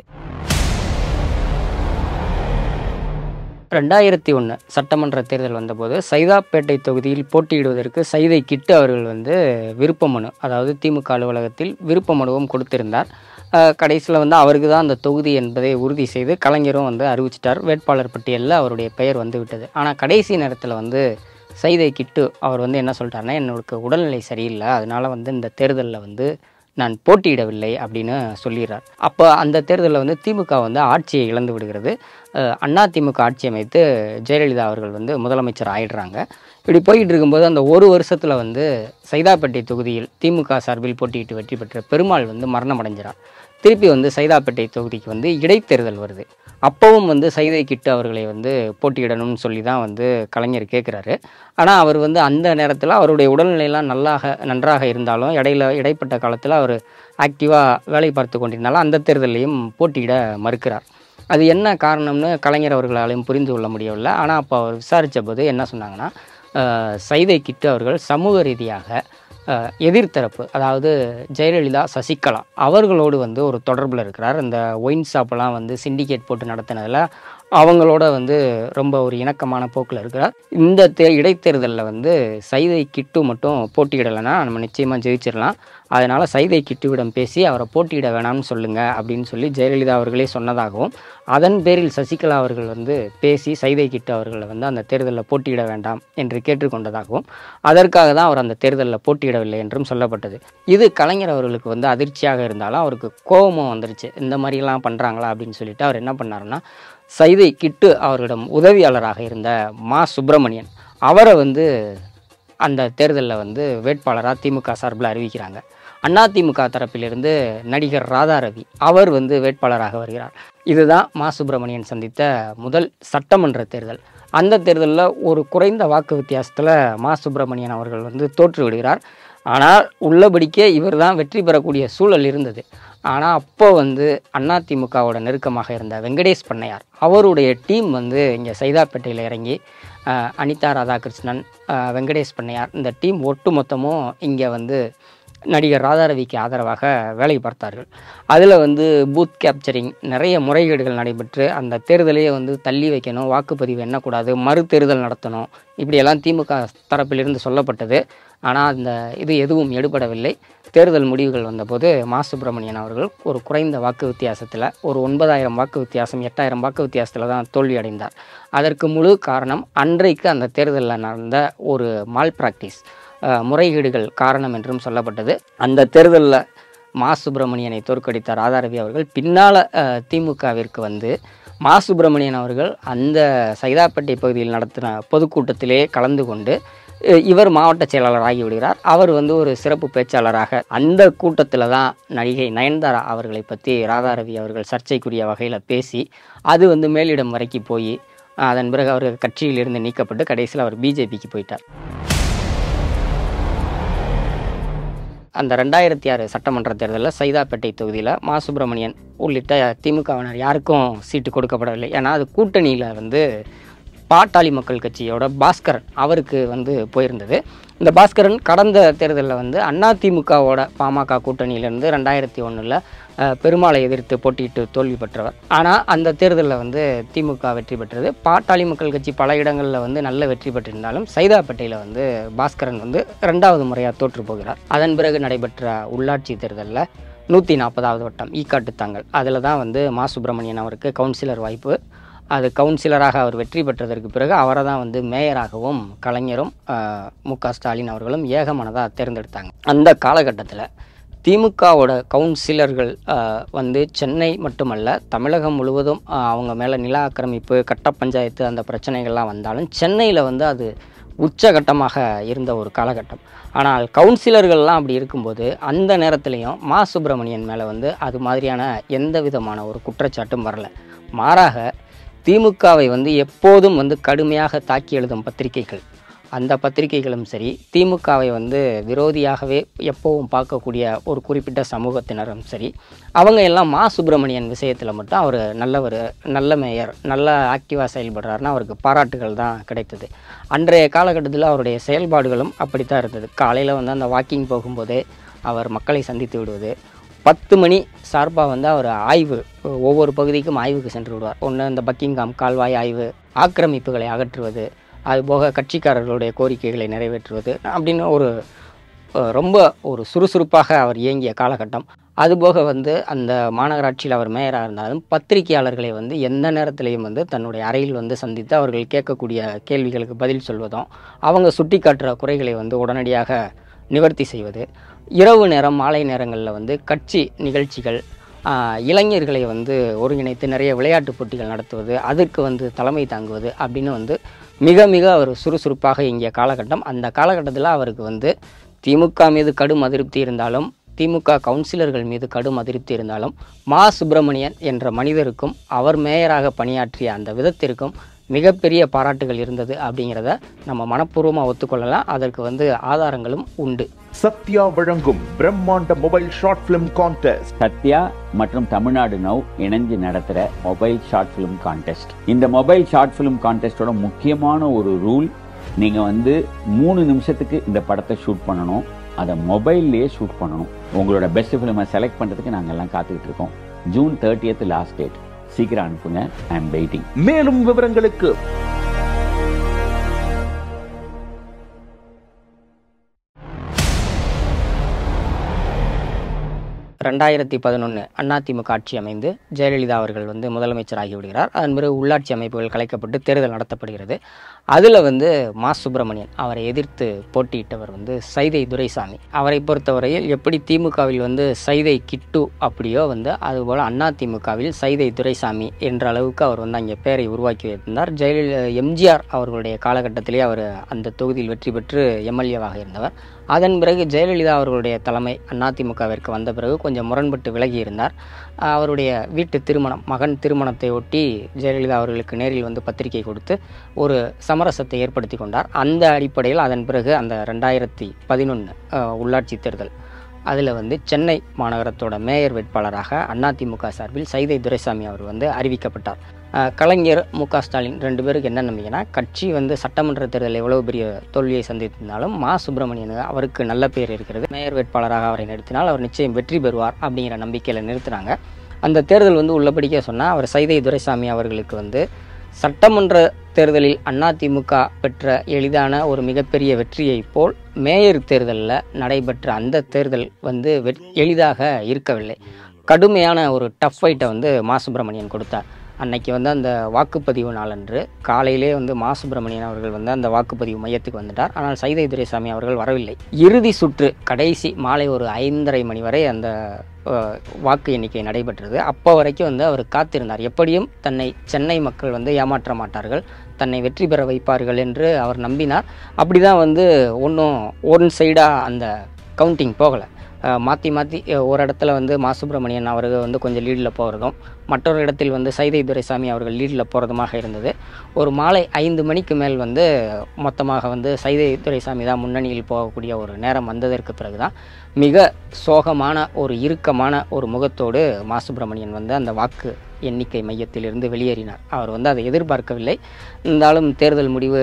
ரெண்டாயிரத்தி ஒன்று சட்டமன்ற தேர்தல் வந்தபோது சைதாப்பேட்டை தொகுதியில் போட்டியிடுவதற்கு சைதை கிட்டு அவர்கள் வந்து விருப்ப மனு அதாவது திமுக அலுவலகத்தில் விருப்ப மனுவும் கொடுத்திருந்தார் கடைசியில் வந்து அவருக்கு தான் அந்த தொகுதி என்பதை உறுதி செய்து கலைஞரும் வந்து அறிவிச்சிட்டார் வேட்பாளர் பட்டியலில் அவருடைய பெயர் வந்து விட்டது ஆனால் கடைசி நேரத்தில் வந்து சைதை கிட்டு அவர் வந்து என்ன சொல்லிட்டாருன்னா என்னோட உடல்நிலை சரியில்லை அதனால வந்து இந்த தேர்தலில் வந்து நான் போட்டியிடவில்லை அப்படின்னு சொல்லிடுறார் அப்போ அந்த தேர்தலில் வந்து திமுக வந்து ஆட்சியை இழந்து விடுகிறது அஹ் அண்ணா திமுக ஆட்சி அமைத்து ஜெயலலிதா அவர்கள் வந்து முதலமைச்சர் ஆயிடுறாங்க இப்படி போயிட்டு இருக்கும்போது அந்த ஒரு வருஷத்தில் வந்து சைதாப்பேட்டை தொகுதியில் திமுக சார்பில் போட்டியிட்டு வெற்றி பெற்ற பெருமாள் வந்து மரணம் அடைஞ்சிறார் திருப்பி வந்து சைதாப்பேட்டை தொகுதிக்கு வந்து இடைத்தேர்தல் வருது அப்போவும் வந்து சைதை கிட்டு அவர்களை வந்து போட்டியிடணும்னு சொல்லி தான் வந்து கலைஞர் கேட்குறாரு ஆனால் அவர் வந்து அந்த நேரத்தில் அவருடைய உடல்நிலையெல்லாம் நல்லாக நன்றாக இருந்தாலும் இடையில இடைப்பட்ட காலத்தில் அவர் ஆக்டிவாக வேலை பார்த்து கொண்டிருந்தாலும் அந்த தேர்தலையும் போட்டியிட மறுக்கிறார் அது என்ன காரணம்னு கலைஞர் அவர்களாலையும் புரிந்து கொள்ள முடியவில்லை ஆனால் அப்போ அவர் விசாரித்த போது என்ன சொன்னாங்கன்னா அஹ், சைதை கிட்டு அவர்கள் சமூக ரீதியாக அஹ், எதிர்த்தரப்பு அதாவது ஜெயலலிதா சசிகலா அவர்களோடு வந்து ஒரு தொடர்பில் இருக்கிறார் இந்த ஒயின் ஷாப்பெல்லாம் வந்து சிண்டிகேட் போட்டு நடத்தினதில் அவங்களோட வந்து ரொம்ப ஒரு இணக்கமான போக்கில் இருக்கிறார் இந்த தே இடைத்தேர்தலில் வந்து சைதை கிட்டு மட்டும் போட்டியிடலைன்னா நம்ம நிச்சயமாக ஜெயிச்சிடலாம் அதனால் சைதை கிட்டுவிடம் பேசி அவரை போட்டியிட வேணாம்னு சொல்லுங்க அப்படின்னு சொல்லி ஜெயலலிதா அவர்களே சொன்னதாகவும் அதன் பேரில் சசிகலா அவர்கள் வந்து பேசி சைதை கிட்டு அவர்களை வந்து அந்த தேர்தலில் போட்டியிட வேண்டாம் என்று கேட்டுக்கொண்டதாகவும் அதற்காக தான் அவர் அந்த தேர்தலில் போட்டியிடவில்லை என்றும் சொல்லப்பட்டது இது கலைஞர் அவர்களுக்கு வந்து அதிர்ச்சியாக இருந்தாலும் அவருக்கு கோபமும் வந்துருச்சு இந்த மாதிரிலாம் பண்ணுறாங்களா அப்படின்னு சொல்லிட்டு அவர் என்ன பண்ணாருன்னா சைதை கிட்டு அவர்களிடம் உதவியாளராக இருந்த மா சுப்பிரமணியன் அவரை வந்து அந்த தேர்தலில் வந்து வேட்பாளராக திமுக சார்பில் அறிவிக்கிறாங்க அதிமுக தரப்பிலிருந்து நடிகர் ராதா ரவி அவர் வந்து வேட்பாளராக வருகிறார் இதுதான் மா சுப்பிரமணியன் சந்தித்த முதல் சட்டமன்ற தேர்தல் அந்த தேர்தலில் ஒரு குறைந்த வாக்கு வித்தியாசத்தில் மா சுப்பிரமணியன் அவர்கள் வந்து தோற்று விடுகிறார் ஆனால் உள்ளபடிக்கே இவர் தான் வெற்றி பெறக்கூடிய சூழல் இருந்தது ஆனால் அப்போ வந்து அதிமுகவோட நெருக்கமாக இருந்த வெங்கடேஷ் பண்ணையார் அவருடைய டீம் வந்து இங்கே சைதாப்பேட்டையில் இறங்கி அஹ், அனிதா ராதாகிருஷ்ணன் அஹ், வெங்கடேஷ் பண்ணையார் இந்த டீம் ஒட்டு மொத்தமும் இங்கே வந்து நடிகர் ராதாரவிக்கு ஆதரவாக வேலை பார்த்தார்கள் அதில் வந்து பூத் கேப்சரிங் நிறைய முறைகேடுகள் நடைபெற்று அந்த தேர்தலையே வந்து தள்ளி வைக்கணும் வாக்குப்பதிவு எண்ணக்கூடாது மறு தேர்தல் நடத்தணும் இப்படியெல்லாம் திமுக தரப்பிலிருந்து சொல்லப்பட்டது ஆனால் அந்த இது எதுவும் எடுபடவில்லை தேர்தல் முடிவுகள் வந்தபோது மா சுப்பிரமணியன் அவர்கள் ஒரு குறைந்த வாக்கு வித்தியாசத்தில் ஒரு ஒன்பதாயிரம் வாக்கு வித்தியாசம் எட்டாயிரம் வாக்கு வித்தியாசத்தில் தான் தோல்வி அடைந்தார் அதற்கு முழு காரணம் அன்றைக்கு அந்த தேர்தலில் நடந்த ஒரு மால் பிராக்டிஸ் முறைகேடுகள் காரணம் என்றும் சொல்லப்பட்டது அந்த தேர்தலில் மா சுப்பிரமணியனை தோற்கடித்த ராதாரவி அவர்கள் பின்னால் திமுகவிற்கு வந்து மா சுப்பிரமணியன் அவர்கள் அந்த சைதாப்பேட்டை பகுதியில் நடத்தின பொதுக்கூட்டத்திலே கலந்து கொண்டு அஹ், இவர் மாவட்ட செயலாளர் ஆகி விடுகிறார் அவர் வந்து ஒரு சிறப்பு பேச்சாளராக அந்த கூட்டத்தில் தான் நடிகை நயன்தாரா அவர்களை பற்றி ராதாரவி அவர்கள் சர்ச்சைக்குரிய வகையில் பேசி அது வந்து மேலிடம் வரைக்கும் போய் அதன் பிறகு அவர் கட்சியிலிருந்து நீக்கப்பட்டு கடைசியில் அவர் பிஜேபிக்கு போயிட்டார் அந்த ரெண்டாயிரத்தி ஆறு சட்டமன்ற தேர்தலில் சைதாப்பேட்டை தொகுதியில் மா சுப்பிரமணியன் உள்ளிட்ட திமுகவினர் யாருக்கும் சீட்டு கொடுக்கப்படவில்லை ஏன்னா அது கூட்டணியில் வந்து பாட்டாளி மக்கள் கட்சியோட பாஸ்கரன் அவருக்கு வந்து போயிருந்தது இந்த பாஸ்கரன் கடந்த தேர்தலில் வந்து அதிமுகவோட பாமக கூட்டணியிலிருந்து ரெண்டாயிரத்தி ஒன்றில் பெருமாளை எதிர்த்து போட்டியிட்டு தோல்வி பெற்றவர் ஆனால் அந்த தேர்தலில் வந்து திமுக வெற்றி பெற்றது பாட்டாளி மக்கள் கட்சி பல இடங்களில் வந்து நல்ல வெற்றி பெற்றிருந்தாலும் சைதாப்பேட்டையில் வந்து பாஸ்கரன் வந்து ரெண்டாவது முறையாக தோற்று போகிறார் அதன் பிறகு நடைபெற்ற உள்ளாட்சி தேர்தலில் நூற்றி நாற்பதாவது வட்டம் ஈக்காட்டுத்தாங்கல் அதில் தான் வந்து மா சுப்பிரமணியன் அவருக்கு கவுன்சிலர் வாய்ப்பு அது கவுன்சிலராக அவர் வெற்றி பெற்றதற்கு பிறகு அவரை தான் வந்து மேயராகவும் கலைஞரும் ஆஹ், மு க ஸ்டாலின் அவர்களும் ஏகமனதாக தேர்ந்தெடுத்தாங்க அந்த காலகட்டத்தில் திமுகவோட கவுன்சிலர்கள் ஆஹ், வந்து சென்னை மட்டுமல்ல தமிழகம் முழுவதும் ஆஹ், அவங்க மேலே நில ஆக்கிரமிப்பு கட்ட பஞ்சாயத்து அந்த பிரச்சனைகள்லாம் வந்தாலும் சென்னையில் வந்து அது உச்சகட்டமாக இருந்த ஒரு காலகட்டம் ஆனால் கவுன்சிலர்கள்லாம் அப்படி இருக்கும்போது அந்த நேரத்துலையும் மா சுப்பிரமணியன் மேலே வந்து அது மாதிரியான எந்த விதமான ஒரு குற்றச்சாட்டும் வரல மாறாக திமுகவை வந்து எப்போதும் வந்து கடுமையாக தாக்கி எழுதும் பத்திரிகைகள் அந்த பத்திரிகைகளும் சரி திமுகவை வந்து விரோதியாகவே எப்போவும் பார்க்கக்கூடிய ஒரு குறிப்பிட்ட சமூகத்தினரும் சரி அவங்க எல்லாம் மா சுப்பிரமணியன் விஷயத்தில் மட்டும் அவர் நல்லவர் நல்ல மேயர் நல்ல ஆக்டிவாக செயல்படுறாருன்னா அவருக்கு பாராட்டுகள் தான் கிடைத்தது அன்றைய காலகட்டத்தில் அவருடைய செயல்பாடுகளும் அப்படித்தான் இருந்தது காலையில் வந்து அந்த வாக்கிங் போகும்போதே அவர் மக்களை சந்தித்து விடுவது பத்து மணி சார்பாக வந்து அவர் ஆய்வு ஒவ்வொரு பகுதிக்கும் ஆய்வுக்கு சென்று விடுவார் ஒன்று இந்த பக்கிங்காம் கால்வாய் ஆய்வு ஆக்கிரமிப்புகளை அகற்றுவது அதுபோக கட்சிக்காரர்களுடைய கோரிக்கைகளை நிறைவேற்றுவது அப்படின்னு ஒரு அஹ், ரொம்ப ஒரு சுறுசுறுப்பாக அவர் இயங்கிய காலகட்டம் அதுபோக வந்து அந்த மாநகராட்சியில் அவர் மேயராக இருந்தாலும் பத்திரிகையாளர்களை வந்து எந்த நேரத்திலையும் வந்து தன்னுடைய அறையில் வந்து சந்தித்து அவர்கள் கேட்கக்கூடிய கேள்விகளுக்கு பதில் சொல்வதும் அவங்க சுட்டி காட்டுற குறைகளை வந்து உடனடியாக நிவர்த்தி செய்வது இரவு நேரம் மாலை நேரங்களில் வந்து கட்சி நிகழ்ச்சிகள் ஆஹ், இளைஞர்களை வந்து ஒருங்கிணைத்து நிறைய விளையாட்டுப் போட்டிகள் நடத்துவது அதுக்கு வந்து தலைமை தாங்குவது அப்படின்னு வந்து மிக மிக அவர் சுறுசுறுப்பாக இயங்கிய காலகட்டம் அந்த காலகட்டத்தில் அவருக்கு வந்து திமுக மீது கடும் அதிருப்தி இருந்தாலும் திமுக கவுன்சிலர்கள் மீது கடும் அதிருப்தி இருந்தாலும் மா சுப்பிரமணியன் என்ற மனிதருக்கும் அவர் மேயராக பணியாற்றிய அந்த விதத்திற்கும் மிகப்பெரிய பாராட்டுகள் இருந்தது அப்படிங்கிறத நம்ம மனப்பூர்வமாக ஒத்துக்கொள்ளலாம் அதற்கு வந்து ஆதாரங்களும் உண்டு சத்யா வழங்கும் பிரம்மாண்ட mobile short film contest Sathya மற்றும் தமிழ்நாடு நவ் இணைஞ்சு நடத்துகிற மொபைல் ஷார்ட் ஃபிலிம் கான்டெஸ்ட் இந்த மொபைல் ஷார்ட் ஃபிலிம் கான்டெஸ்டோட முக்கியமான ஒரு ரூல் நீங்கள் வந்து மூணு நிமிஷத்துக்கு இந்த படத்தை ஷூட் பண்ணணும் அதை மொபைல்லையே ஷூட் பண்ணணும் உங்களோட பெஸ்ட் ஃபிலிமை செலக்ட் பண்ணுறதுக்கு நாங்கள் எல்லாம் காத்துக்கிட்டு இருக்கோம் ஜூன் தேர்ட்டியத் லாஸ்ட் டேட் சீக்கிரம் அனுப்புங்க ஐ எம் வெயிட்டிங் மேலும் விவரங்களுக்கு ரெண்டாயிரத்தி பதினொன்று அதிமுக ஆட்சி அமைந்து ஜெயலலிதா அவர்கள் வந்து முதலமைச்சராகி விடுகிறார் அதன் பிறகு உள்ளாட்சி அமைப்புகள் கலைக்கப்பட்டு தேர்தல் நடத்தப்படுகிறது அதில் வந்து மா சுப்பிரமணியன் அவரை எதிர்த்து போட்டியிட்டவர் வந்து சைதை துரைசாமி அவரை பொறுத்தவரையில் எப்படி திமுகவில் வந்து சைதை கிட்டு அப்படியோ வந்து அதுபோல் அதிமுகவில் சைதை துரைசாமி என்ற அளவுக்கு அவர் வந்து அங்கே பேரை உருவாக்கி வைத்திருந்தார் ஜெயலலிதா எம்ஜிஆர் அவர்களுடைய காலகட்டத்திலே அவர் அந்த தொகுதியில் வெற்றி பெற்று எம்எல்ஏவாக இருந்தவர் அதன் பிறகு ஜெயலலிதா அவர்களுடைய தலைமை அதிமுகவிற்கு வந்த பிறகு கொஞ்சம் முரண்பட்டு விலகி இருந்தார் அவருடைய வீட்டு திருமணம் மகன் திருமணத்தை ஒட்டி ஜெயலலிதா அவர்களுக்கு நேரில் வந்து பத்திரிகை கொடுத்து ஒரு சமரசத்தை ஏற்படுத்தி கொண்டார் அந்த அடிப்படையில் அதன் பிறகு அந்த ரெண்டாயிரத்தி பதினொன்று உள்ளாட்சி தேர்தல் அதில் வந்து சென்னை மாநகரத்தோட மேயர் வேட்பாளராக அதிமுக சார்பில் சைதை துரைசாமி அவர் வந்து அறிவிக்கப்பட்டார் அஹ், கலைஞர் மு க ஸ்டாலின் ரெண்டு பேருக்கு என்ன நம்பிக்கைனா கட்சி வந்து சட்டமன்ற தேர்தலில் எவ்வளவு பெரிய தோல்வியை சந்தித்திருந்தாலும் மா சுப்பிரமணியன் அவருக்கு நல்ல பேர் இருக்கிறது மேயர் வேட்பாளராக அவரை நிறுத்தினால் அவர் நிச்சயம் வெற்றி பெறுவார் அப்படிங்கிற நம்பிக்கையில் நிறுத்தினாங்க அந்த தேர்தல் வந்து உள்ளபடிக்க சொன்னால் அவர் சைதை துரைசாமி அவர்களுக்கு வந்து சட்டமன்ற தேர்தலில் அதிமுக பெற்ற எளிதான ஒரு மிகப்பெரிய வெற்றியைப் போல் மேயர் தேர்தலில் நடைபெற்ற அந்த தேர்தல் வந்து வெ- எளிதாக இருக்கவில்லை கடுமையான ஒரு டஃப் ஃபைட்டை வந்து மா சுப்பிரமணியன் கொடுத்தார் அன்னைக்கு வந்து அந்த வாக்குப்பதிவு நாளன்று காலையிலே வந்து மா சுப்பிரமணியன் அவர்கள் வந்து அந்த வாக்குப்பதிவு மையத்துக்கு வந்துட்டார் ஆனால் சைதை துரைசாமி அவர்கள் வரவில்லை இறுதி சுற்று கடைசி மாலை ஒரு ஐந்தரை மணி வரை அந்த அஹ், வாக்கு எண்ணிக்கை நடைபெற்றது அப்போ வரைக்கும் வந்து அவர் காத்திருந்தார் எப்படியும் தன்னை சென்னை மக்கள் வந்து ஏமாற்ற மாட்டார்கள் தன்னை வெற்றி பெற வைப்பார்கள் என்று அவர் நம்பினார் அப்படி தான் வந்து ஒன்றும் ஒன் சைடாக அந்த கவுண்டிங் போகலை மாற்றி மாற்றி ஒரு இடத்துல வந்து மா சுப்பிரமணியன் அவர்கள் வந்து கொஞ்சம் லீடில் போகிறதும் மற்றொரு இடத்தில் வந்து சைதை துரைசாமி அவர்கள் லீடில் போகிறதுமாக இருந்தது ஒரு மாலை ஐந்து மணிக்கு மேல் வந்து மொத்தமாக வந்து சைதை துரைசாமி தான் முன்னணியில் போகக்கூடிய ஒரு நேரம் வந்ததற்கு பிறகு தான் மிக சோகமான ஒரு இறுக்கமான ஒரு முகத்தோடு மா சுப்பிரமணியன் வந்து அந்த வாக்கு எண்ணிக்கை மையத்திலிருந்து வெளியேறினார் அவர் வந்து அதை எதிர்பார்க்கவில்லை இருந்தாலும் தேர்தல் முடிவு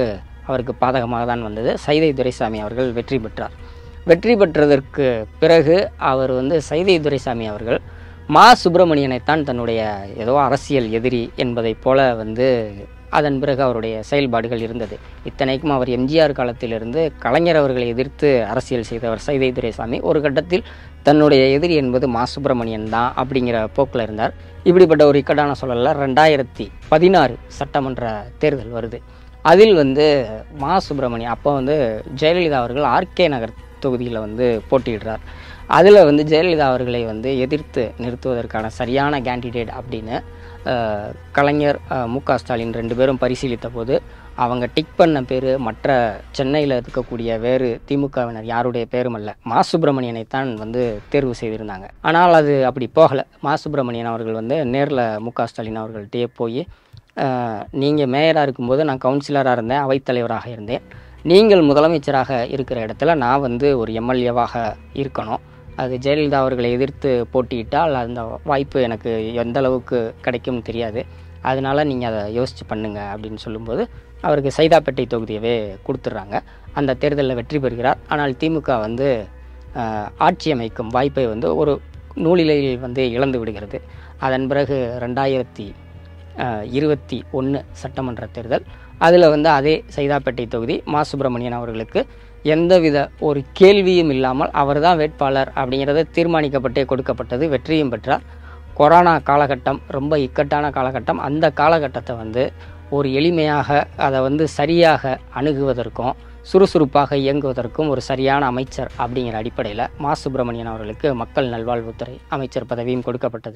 அவருக்கு பாதகமாக தான் வந்தது சைதை துரைசாமி அவர்கள் வெற்றி பெற்றார் வெற்றி பெற்றதற்கு பிறகு அவர் வந்து சைதை துரைசாமி அவர்கள் மா சுப்பிரமணியனைத்தான் தன்னுடைய ஏதோ அரசியல் எதிரி என்பதைப் போல வந்து அதன் பிறகு அவருடைய செயல்பாடுகள் இருந்தது இத்தனைக்கும் அவர் எம்ஜிஆர் காலத்திலிருந்து கலைஞர் அவர்களை எதிர்த்து அரசியல் செய்தவர் சைதை துரைசாமி ஒரு கட்டத்தில் தன்னுடைய எதிரி என்பது மா சுப்பிரமணியன் தான் அப்படிங்கிற போக்கில் இருந்தார் இப்படிப்பட்ட ஒரு இக்கட்டான சூழலில் ரெண்டாயிரத்தி பதினாறு சட்டமன்ற தேர்தல் வருது அதில் வந்து மா சுப்பிரமணியன் அப்போ வந்து ஜெயலலிதா அவர்கள் ஆர்கே நகர் தொகுதியில் வந்து போட்டியிடுறார் அதில் வந்து ஜெயலலிதா அவர்களை வந்து எதிர்த்து நிறுத்துவதற்கான சரியான கேண்டிடேட் அப்படின்னு அஹ், கலைஞர் அஹ், மு க ஸ்டாலின் ரெண்டு பேரும் பரிசீலித்த போது அவங்க டிக் பண்ண பேர் மற்ற சென்னையில் இருக்கக்கூடிய வேறு திமுகவினர் யாருடைய பேரும் அல்ல மா சுப்பிரமணியனைத்தான் வந்து தேர்வு செய்திருந்தாங்க ஆனால் அது அப்படி போகலை மா சுப்பிரமணியன் அவர்கள் வந்து நேரில் மு க ஸ்டாலின் அவர்கள்ட்டயே போய் நீங்கள் மேயராக இருக்கும்போது நான் கவுன்சிலராக இருந்தேன் அவைத்தலைவராக இருந்தேன் நீங்கள் முதலமைச்சராக இருக்கிற இடத்துல நான் வந்து ஒரு எம்எல்ஏவாக இருக்கணும் அது ஜெயலலிதா அவர்களை எதிர்த்து போட்டியிட்டால் அந்த வாய்ப்பு எனக்கு எந்த அளவுக்கு கிடைக்கும்னு தெரியாது அதனால நீங்கள் அதை யோசித்து பண்ணுங்க அப்படின்னு சொல்லும்போது அவருக்கு சைதாப்பேட்டை தொகுதியவே கொடுத்துட்றாங்க அந்த தேர்தலில் வெற்றி பெறுகிறார் ஆனால் திமுக வந்து ஆஹ், ஆட்சி அமைக்கும் வாய்ப்பை வந்து ஒரு நூலிலையில் வந்து இழந்து விடுகிறது அதன் பிறகு ரெண்டாயிரத்தி இருபத்தி ஒன்று சட்டமன்ற தேர்தல் அதில் வந்து அதே சைதாப்பேட்டை தொகுதி மா சுப்பிரமணியன் அவர்களுக்கு எந்தவித ஒரு கேள்வியும் இல்லாமல் அவர்தான் வேட்பாளர் அப்படிங்கிறது தீர்மானிக்கப்பட்டே கொடுக்கப்பட்டது வெற்றியும் பெற்றார் கொரோனா காலகட்டம் ரொம்ப இக்கட்டான காலகட்டம் அந்த காலகட்டத்தை வந்து ஒரு எளிமையாக அதை வந்து சரியாக அணுகுவதற்கும் சுறுசுறுப்பாக இயங்குவதற்கும் ஒரு சரியான அமைச்சர் அப்படிங்கிற அடிப்படையில் மா சுப்பிரமணியன் அவர்களுக்கு மக்கள் நல்வாழ்வுத்துறை அமைச்சர் பதவியும் கொடுக்கப்பட்டது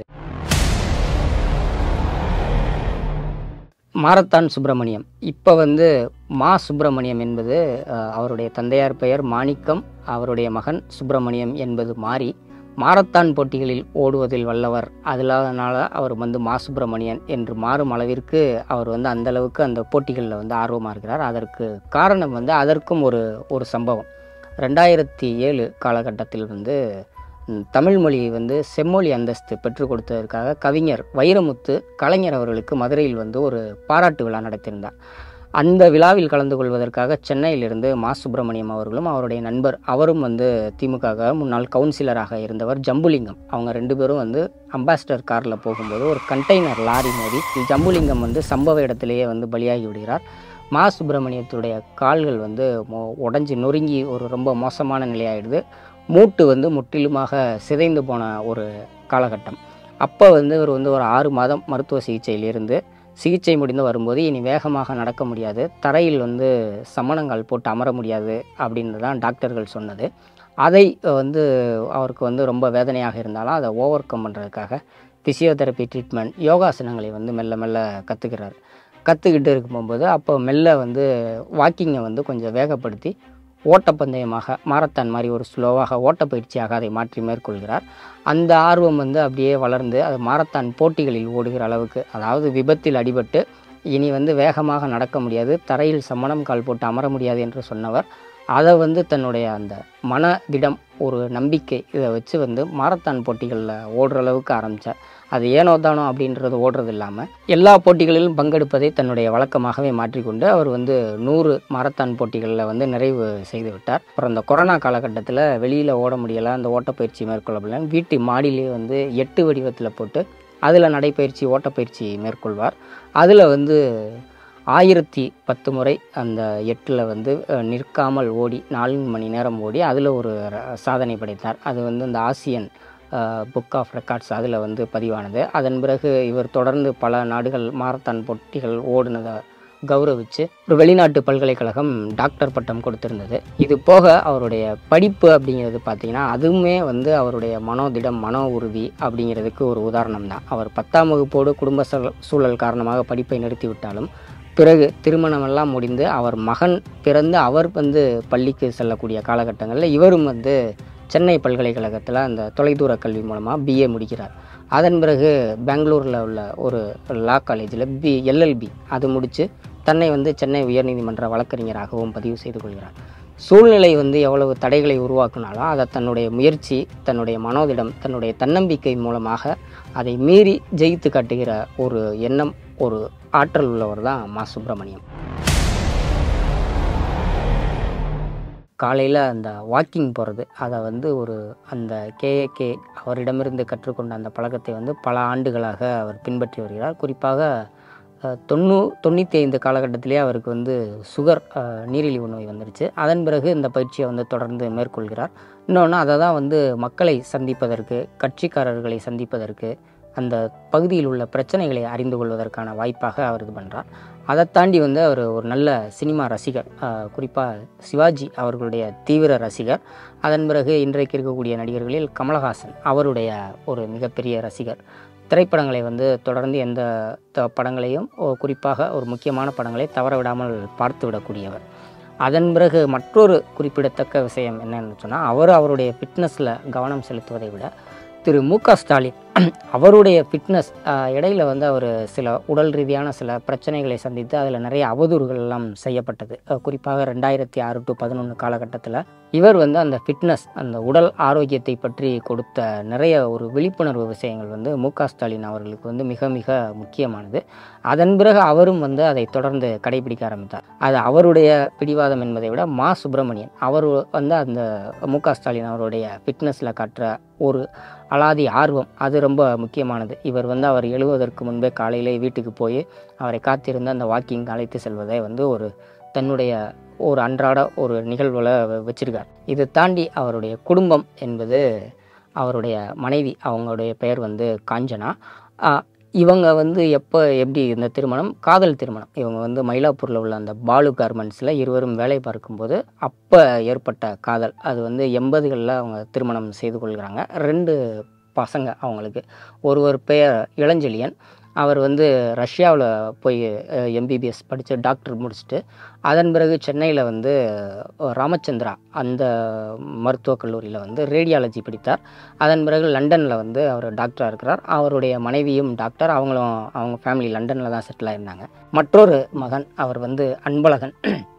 மாரத்தான் சுப்பிரமணியம் இப்போ வந்து மா சுப்பிரமணியம் என்பது அஹ், அவருடைய தந்தையார் பெயர் மாணிக்கம் அவருடைய மகன் சுப்பிரமணியம் என்பது மாறி மாரத்தான் போட்டிகளில் ஓடுவதில் வல்லவர் அதனால அவர் வந்து மா சுப்பிரமணியன் என்று மாறும் அளவிற்கு அவர் வந்து அந்த அளவுக்கு அந்த போட்டிகளில் வந்து ஆர்வமாக இருக்கிறார் அதற்கு காரணம் வந்து அதற்கும் ஒரு ஒரு சம்பவம் ரெண்டாயிரத்தி ஏழு காலகட்டத்தில் வந்து ம், தமிழ் மொழியை வந்து செம்மொழி அந்தஸ்து பெற்றுக் கொடுத்ததற்காக கவிஞர் வைரமுத்து கலைஞர் அவர்களுக்கு மதுரையில் வந்து ஒரு பாராட்டு விழா நடத்தியிருந்தார் அந்த விழாவில் கலந்து கொள்வதற்காக சென்னையிலிருந்து மா சுப்பிரமணியம் அவர்களும் அவருடைய நண்பர் அவரும் வந்து திமுக முன்னாள் கவுன்சிலராக இருந்தவர் ஜம்புலிங்கம் அவங்க ரெண்டு பேரும் வந்து அம்பாசிடர் காரில் போகும்போது ஒரு கண்டெய்னர் லாரி மோதி ஜம்புலிங்கம் வந்து சம்பவ இடத்திலேயே வந்து பலியாகி விடுகிறார் மா சுப்பிரமணியத்துடைய கால்கள் வந்து மொ- உடைஞ்சு நொறுங்கி ஒரு ரொம்ப மோசமான நிலையாயிடுது மூட்டு வந்து முற்றிலுமாக சிதைந்து போன ஒரு காலகட்டம் அப்போ வந்து இவர் வந்து ஒரு ஆறு மாதம் மருத்துவ சிகிச்சையில் இருந்து சிகிச்சை முடிந்து வரும்போது இனி வேகமாக நடக்க முடியாது தரையில் வந்து சமணங்கால் போட்டு அமர முடியாது அப்படின்னு தான் டாக்டர்கள் சொன்னது அதை வந்து அவருக்கு வந்து ரொம்ப வேதனையாக இருந்தாலும் அதை ஓவர் கம் பண்ணுறதுக்காக ஃபிசியோதெரப்பி ட்ரீட்மெண்ட் யோகாசனங்களை வந்து மெல்ல மெல்ல கற்றுக்கிறார் கற்றுக்கிட்டு இருக்கும்போது அப்போ மெல்ல வந்து வாக்கிங்கை வந்து கொஞ்சம் வேகப்படுத்தி ஓட்டப்பந்தயமாக மாரத்தான் மாதிரி ஒரு ஸ்லோவாக ஓட்டப்பயிற்சியாக அதை மாற்றி மேற்கொள்கிறார் அந்த ஆர்வம் வந்து அப்படியே வளர்ந்து அது மாரத்தான் போட்டிகளில் ஓடுகிற அளவுக்கு அதாவது விபத்தில் அடிபட்டு இனி வந்து வேகமாக நடக்க முடியாது தரையில் சமணம் கால் போட்டு அமர முடியாது என்று சொன்னவர் அதை வந்து தன்னுடைய அந்த மன திடம் ஒரு நம்பிக்கை இதை வச்சு வந்து மாரத்தான் போட்டிகளில் ஓடுற அளவுக்கு ஆரம்பித்தார் அது ஏனோ தானோ அப்படின்றது ஓடுறது இல்லாமல் எல்லா போட்டிகளிலும் பங்கெடுப்பதை தன்னுடைய வழக்கமாகவே மாற்றிக்கொண்டு அவர் வந்து நூறு மாரத்தான் போட்டிகளில் வந்து நிறைவு செய்து விட்டார் அப்புறம் இந்த கொரோனா காலகட்டத்தில் வெளியில் ஓட முடியலை அந்த ஓட்டப்பயிற்சி மேற்கொள்ள முடியல வீட்டு மாடியிலே வந்து எட்டு வடிவத்தில் போட்டு அதில் நடைப்பயிற்சி ஓட்டப்பயிற்சி மேற்கொள்வார் அதில் வந்து ஆயிரத்தி பத்து முறை அந்த எட்டில் வந்து அஹ், நிற்காமல் ஓடி நான்கு மணி நேரம் ஓடி அதில் ஒரு ர- சாதனை படைத்தார் அது வந்து இந்த ஆசியன் புக் ஆஃப் ரெக்கார்ட்ஸ் அதில் வந்து பதிவானது அதன் பிறகு இவர் தொடர்ந்து பல நாடுகள் மாரத்தான் போட்டிகள் ஓடுனதை கௌரவிச்சு ஒரு வெளிநாட்டு பல்கலைக்கழகம் டாக்டர் பட்டம் கொடுத்திருந்தது இது போக அவருடைய படிப்பு அப்படிங்கிறது பார்த்தீங்கன்னா அதுவுமே வந்து அவருடைய மனோதிடம் மனோ உறுதி அப்படிங்கிறதுக்கு ஒரு உதாரணம் தான் அவர் பத்தாம் வகுப்போடு குடும்ப சூழல் சூழல் காரணமாக படிப்பை நிறுத்திவிட்டாலும் பிறகு திருமணமெல்லாம் முடிந்து அவர் மகன் பிறந்து அவர் வந்து பள்ளிக்கு செல்லக்கூடிய காலகட்டங்களில் இவரும் வந்து சென்னை பல்கலைக்கழகத்தில் அந்த தொலைதூர கல்வி மூலமாக பிஏ முடிக்கிறார் அதன் பிறகு பெங்களூரில் உள்ள ஒரு லா காலேஜில் பி எல்எல்பி அது முடித்து தன்னை வந்து சென்னை உயர்நீதிமன்ற வழக்கறிஞராகவும் பதிவு செய்து கொள்கிறார் சூழ்நிலை வந்து எவ்வளவு தடைகளை உருவாக்குனாலும் அதை தன்னுடைய முயற்சி தன்னுடைய மனோதிடம் தன்னுடைய தன்னம்பிக்கை மூலமாக அதை மீறி ஜெயித்து காட்டுகிற ஒரு எண்ணம் ஒரு ஆற்றல் உள்ளவர் தான் மா சுப்பிரமணியம் காலையில் அந்த வாக்கிங் போகிறது அதை வந்து ஒரு அந்த கேஏகே அவரிடமிருந்து கற்றுக்கொண்ட அந்த பழக்கத்தை வந்து பல ஆண்டுகளாக அவர் பின்பற்றி வருகிறார் குறிப்பாக அஹ், தொண்ணூ தொண்ணூற்றி ஐந்து காலகட்டத்திலே அவருக்கு வந்து சுகர் அஹ், நீரிழிவு நோய் வந்துருச்சு அதன் பிறகு இந்த பயிற்சியை வந்து தொடர்ந்து மேற்கொள்கிறார் இன்னொன்று அதை தான் வந்து மக்களை சந்திப்பதற்கு கட்சிக்காரர்களை சந்திப்பதற்கு அந்த பகுதியில் உள்ள பிரச்சனைகளை அறிந்து கொள்வதற்கான வாய்ப்பாக அவர் இது பண்ணுறார் அதை தாண்டி வந்து அவர் ஒரு நல்ல சினிமா ரசிகர் குறிப்பாக சிவாஜி அவர்களுடைய தீவிர ரசிகர் அதன் பிறகு இன்றைக்கு இருக்கக்கூடிய நடிகர்களில் கமலஹாசன் அவருடைய ஒரு மிகப்பெரிய ரசிகர் திரைப்படங்களை வந்து தொடர்ந்து எந்த த- படங்களையும் ஓ, குறிப்பாக ஒரு முக்கியமான படங்களை தவற விடாமல் பார்த்து விடக்கூடியவர் அதன் பிறகு மற்றொரு குறிப்பிடத்தக்க விஷயம் என்னன்னு சொன்னால் அவர் அவருடைய ஃபிட்னஸில் கவனம் செலுத்துவதை விட திரு மு க ஸ்டாலின் அவருடைய ஃபிட்னஸ் இடையில வந்து அவர் சில உடல் ரீதியான சில பிரச்சனைகளை சந்தித்து அதில் நிறைய அவதூறுகள் எல்லாம் செய்யப்பட்டது அஹ் குறிப்பாக ரெண்டாயிரத்தி ஆறு டு பதினொன்று காலகட்டத்தில் இவர் வந்து அந்த ஃபிட்னஸ் அந்த உடல் ஆரோக்கியத்தை பற்றி கொடுத்த நிறைய ஒரு விழிப்புணர்வு விஷயங்கள் வந்து மு க ஸ்டாலின் அவர்களுக்கு வந்து மிக மிக முக்கியமானது அதன் பிறகு அவரும் வந்து அதை தொடர்ந்து கடைபிடிக்க ஆரம்பித்தார் அது அவருடைய பிடிவாதம் என்பதை விட மா சுப்பிரமணியன் அவர் வந்து அந்த மு க ஸ்டாலின் அவருடைய ஃபிட்னஸில் காட்டுற ஒரு அலாதி ஆர்வம் அது ரொம்ப முக்கியமானது இவர் வந்து அவர் எழுவதற்கு முன்பே காலையிலே வீட்டுக்கு போய் அவரை காத்திருந்து அந்த வாக்கிங் அழைத்து செல்வதை வந்து ஒரு தன்னுடைய ஒரு அன்றாட ஒரு நிகழ்வில் வச்சிருக்கார் இது தாண்டி அவருடைய குடும்பம் என்பது அவருடைய மனைவி அவங்களுடைய பெயர் வந்து காஞ்சனா ஆ, இவங்க வந்து எப்போ எப்படி இந்த திருமணம் காதல் திருமணம் இவங்க வந்து மயிலாப்பூரில் உள்ள அந்த பாலு கார்மெண்ட்ஸில் இருவரும் வேலை பார்க்கும்போது அப்போ ஏற்பட்ட காதல் அது வந்து எண்பதுகளில் அவங்க திருமணம் செய்து கொள்கிறாங்க ரெண்டு பசங்க அவங்களுக்கு ஒருவர் பெயர் இளஞ்செழியன் அவர் வந்து ரஷ்யாவில் போய் எம்பிபிஎஸ் படித்து டாக்டர் முடிச்சுட்டு அதன் பிறகு சென்னையில் வந்து அஹ், ராமச்சந்திரா அந்த மருத்துவக் கல்லூரியில் வந்து ரேடியாலஜி படித்தார் அதன் பிறகு லண்டனில் வந்து அவர் டாக்டராக இருக்கிறார் அவருடைய மனைவியும் டாக்டர் அவங்களும் அவங்க ஃபேமிலி லண்டனில் தான் செட்டில் ஆயிருந்தாங்க மற்றொரு மகன் அவர் வந்து அன்பழகன்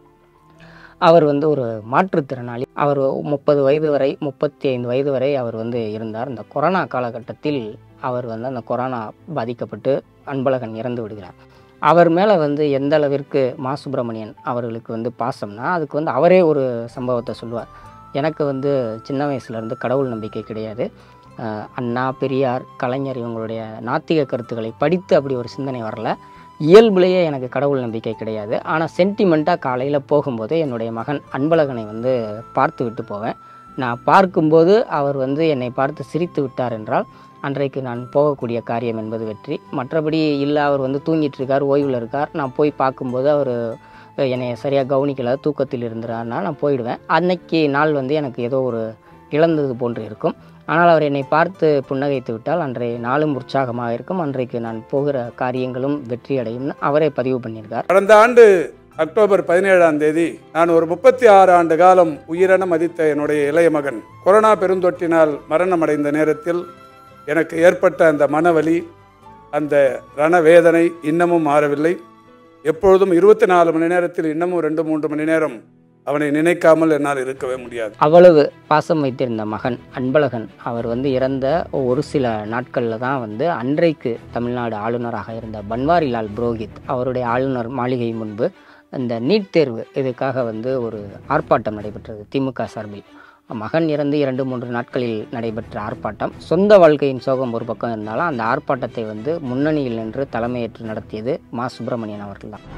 அவர் வந்து ஒரு மாற்றுத்திறனாளி அவர் முப்பது வயது வரை முப்பத்தி ஐந்து வயது வரை அவர் வந்து இருந்தார் இந்த கொரோனா காலகட்டத்தில் அவர் வந்து அந்த கொரோனா பாதிக்கப்பட்டு அன்பழகன் இறந்து விடுகிறார் அவர் மேலே வந்து எந்த அளவிற்கு மா சுப்பிரமணியன் அவர்களுக்கு வந்து பாசம்னா அதுக்கு வந்து அவரே ஒரு சம்பவத்தை சொல்லுவார் எனக்கு வந்து சின்ன வயசுலேருந்து கடவுள் நம்பிக்கை கிடையாது அஹ் அண்ணா பெரியார் கலைஞர் இவங்களுடைய நாத்திக கருத்துக்களை படித்து அப்படி ஒரு சிந்தனை வரல இயல்புலேயே எனக்கு கடவுள் நம்பிக்கை கிடையாது ஆனால் சென்டிமெண்ட்டாக காலையில் போகும்போது என்னுடைய மகன் அன்பழகனை வந்து பார்த்து விட்டு போவேன் நான் பார்க்கும்போது அவர் வந்து என்னை பார்த்து சிரித்து விட்டார் என்றால் அன்றைக்கு நான் போகக்கூடிய காரியம் என்பது வெற்றி மற்றபடி இல்லை அவர் வந்து தூங்கிட்டு இருக்கார் ஓய்வில் இருக்கார் நான் போய் பார்க்கும்போது அவர் என்னை சரியாக கவனிக்கல தூக்கத்தில் இருந்தார்னா நான் போயிடுவேன் அன்னைக்கு நாள் வந்து எனக்கு ஏதோ ஒரு இழந்தது போன்று இருக்கும் ஆனால் அவர் என்னை பார்த்து புன்னகைத்து விட்டால் அன்றைய நாளும் உற்சாகமாக இருக்கும் அன்றைக்கு நான் போகிற காரியங்களும் வெற்றி அடையும்னு அவரே பதிவு பண்ணியிருக்கார் கடந்த ஆண்டு அக்டோபர் பதினேழாம் தேதி நான் ஒரு முப்பத்தி ஆறு ஆண்டு காலம் உயிரென மதித்த என்னுடைய இளைய மகன் கொரோனா பெருந்தொற்றினால் மரணமடைந்த நேரத்தில் எனக்கு ஏற்பட்ட அந்த மனவலி அந்த ரணவேதனை இன்னமும் மாறவில்லை எப்பொழுதும் இருபத்தி நாலு மணி நேரத்தில் இன்னமும் ரெண்டு மூன்று மணி நேரம் அவனை நினைக்காமல் என்னால் இருக்கவே முடியாது அவ்வளவு பாசம் வைத்திருந்த மகன் அன்பழகன் அவர் வந்து இறந்த ஒரு சில நாட்களில் தான் வந்து அன்றைக்கு தமிழ்நாடு ஆளுநராக இருந்த பன்வாரிலால் புரோஹித் அவருடைய ஆளுநர் மாளிகை முன்பு இந்த நீட் தேர்வு இதுக்காக வந்து ஒரு ஆர்ப்பாட்டம் நடைபெற்றது திமுக சார்பில் மகன் இறந்து இரண்டு மூன்று நாட்களில் நடைபெற்ற ஆர்ப்பாட்டம் சொந்த வாழ்க்கையின் சோகம் ஒரு பக்கம் இருந்தாலும் அந்த ஆர்ப்பாட்டத்தை வந்து முன்னணியில் நின்று தலைமையேற்று நடத்தியது மா சுப்பிரமணியன் அவர்கள் தான்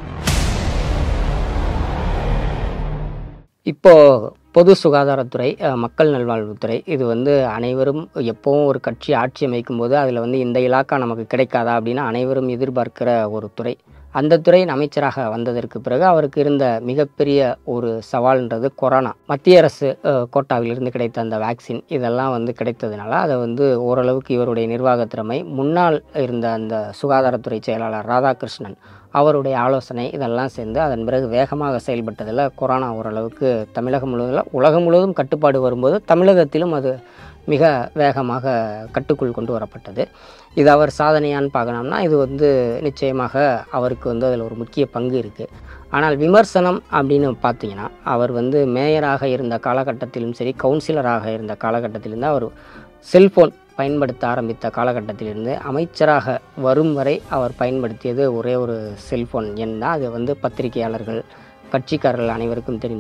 இப்போ பொது சுகாதாரத்துறை அஹ், மக்கள் நல்வாழ்வுத்துறை இது வந்து அனைவரும் எப்போவும் ஒரு கட்சி ஆட்சி அமைக்கும் போது அதில் வந்து இந்த இலாக்கா நமக்கு கிடைக்காதா அப்படின்னு அனைவரும் எதிர்பார்க்கிற ஒரு துறை அந்த துறையின் அமைச்சராக வந்ததற்கு பிறகு அவருக்கு இருந்த மிகப்பெரிய ஒரு சவால்ன்றது கொரோனா மத்திய அரசு அஹ், கோட்டாவிலிருந்து கிடைத்த அந்த வேக்சின் இதெல்லாம் வந்து கிடைத்ததுனால அதை வந்து ஓரளவுக்கு இவருடைய நிர்வாக திறமை முன்னால் இருந்த அந்த சுகாதாரத்துறை செயலாளர் ராதாகிருஷ்ணன் அவருடைய ஆலோசனை இதெல்லாம் சேர்ந்து அதன் பிறகு வேகமாக செயல்பட்டதில் கொரோனா ஓரளவுக்கு தமிழகம் முழுவதும் உலகம் முழுவதும் கட்டுப்பாடு வரும்போது தமிழகத்திலும் அது மிக வேகமாக கட்டுக்குள் கொண்டு வரப்பட்டது இது அவர் சாதனையான்னு பார்க்கணும்னா இது வந்து நிச்சயமாக அவருக்கு வந்து அதில் ஒரு முக்கிய பங்கு இருக்குது ஆனால் விமர்சனம் அப்படின்னு பார்த்தீங்கன்னா அவர் வந்து மேயராக இருந்த காலகட்டத்திலும் சரி கவுன்சிலராக இருந்த காலகட்டத்திலிருந்து அவர் செல்போன் பயன்படுத்த ஆரம்பித்த காலகட்டத்திலிருந்து அமைச்சராக வரும் வரை அவர் பயன்படுத்தியது ஒரே ஒரு செல்போன் எண் தான் அது வந்து பத்திரிகையாளர்கள் கட்சிக்காரர்கள் அனைவருக்கும் தெரிந்தது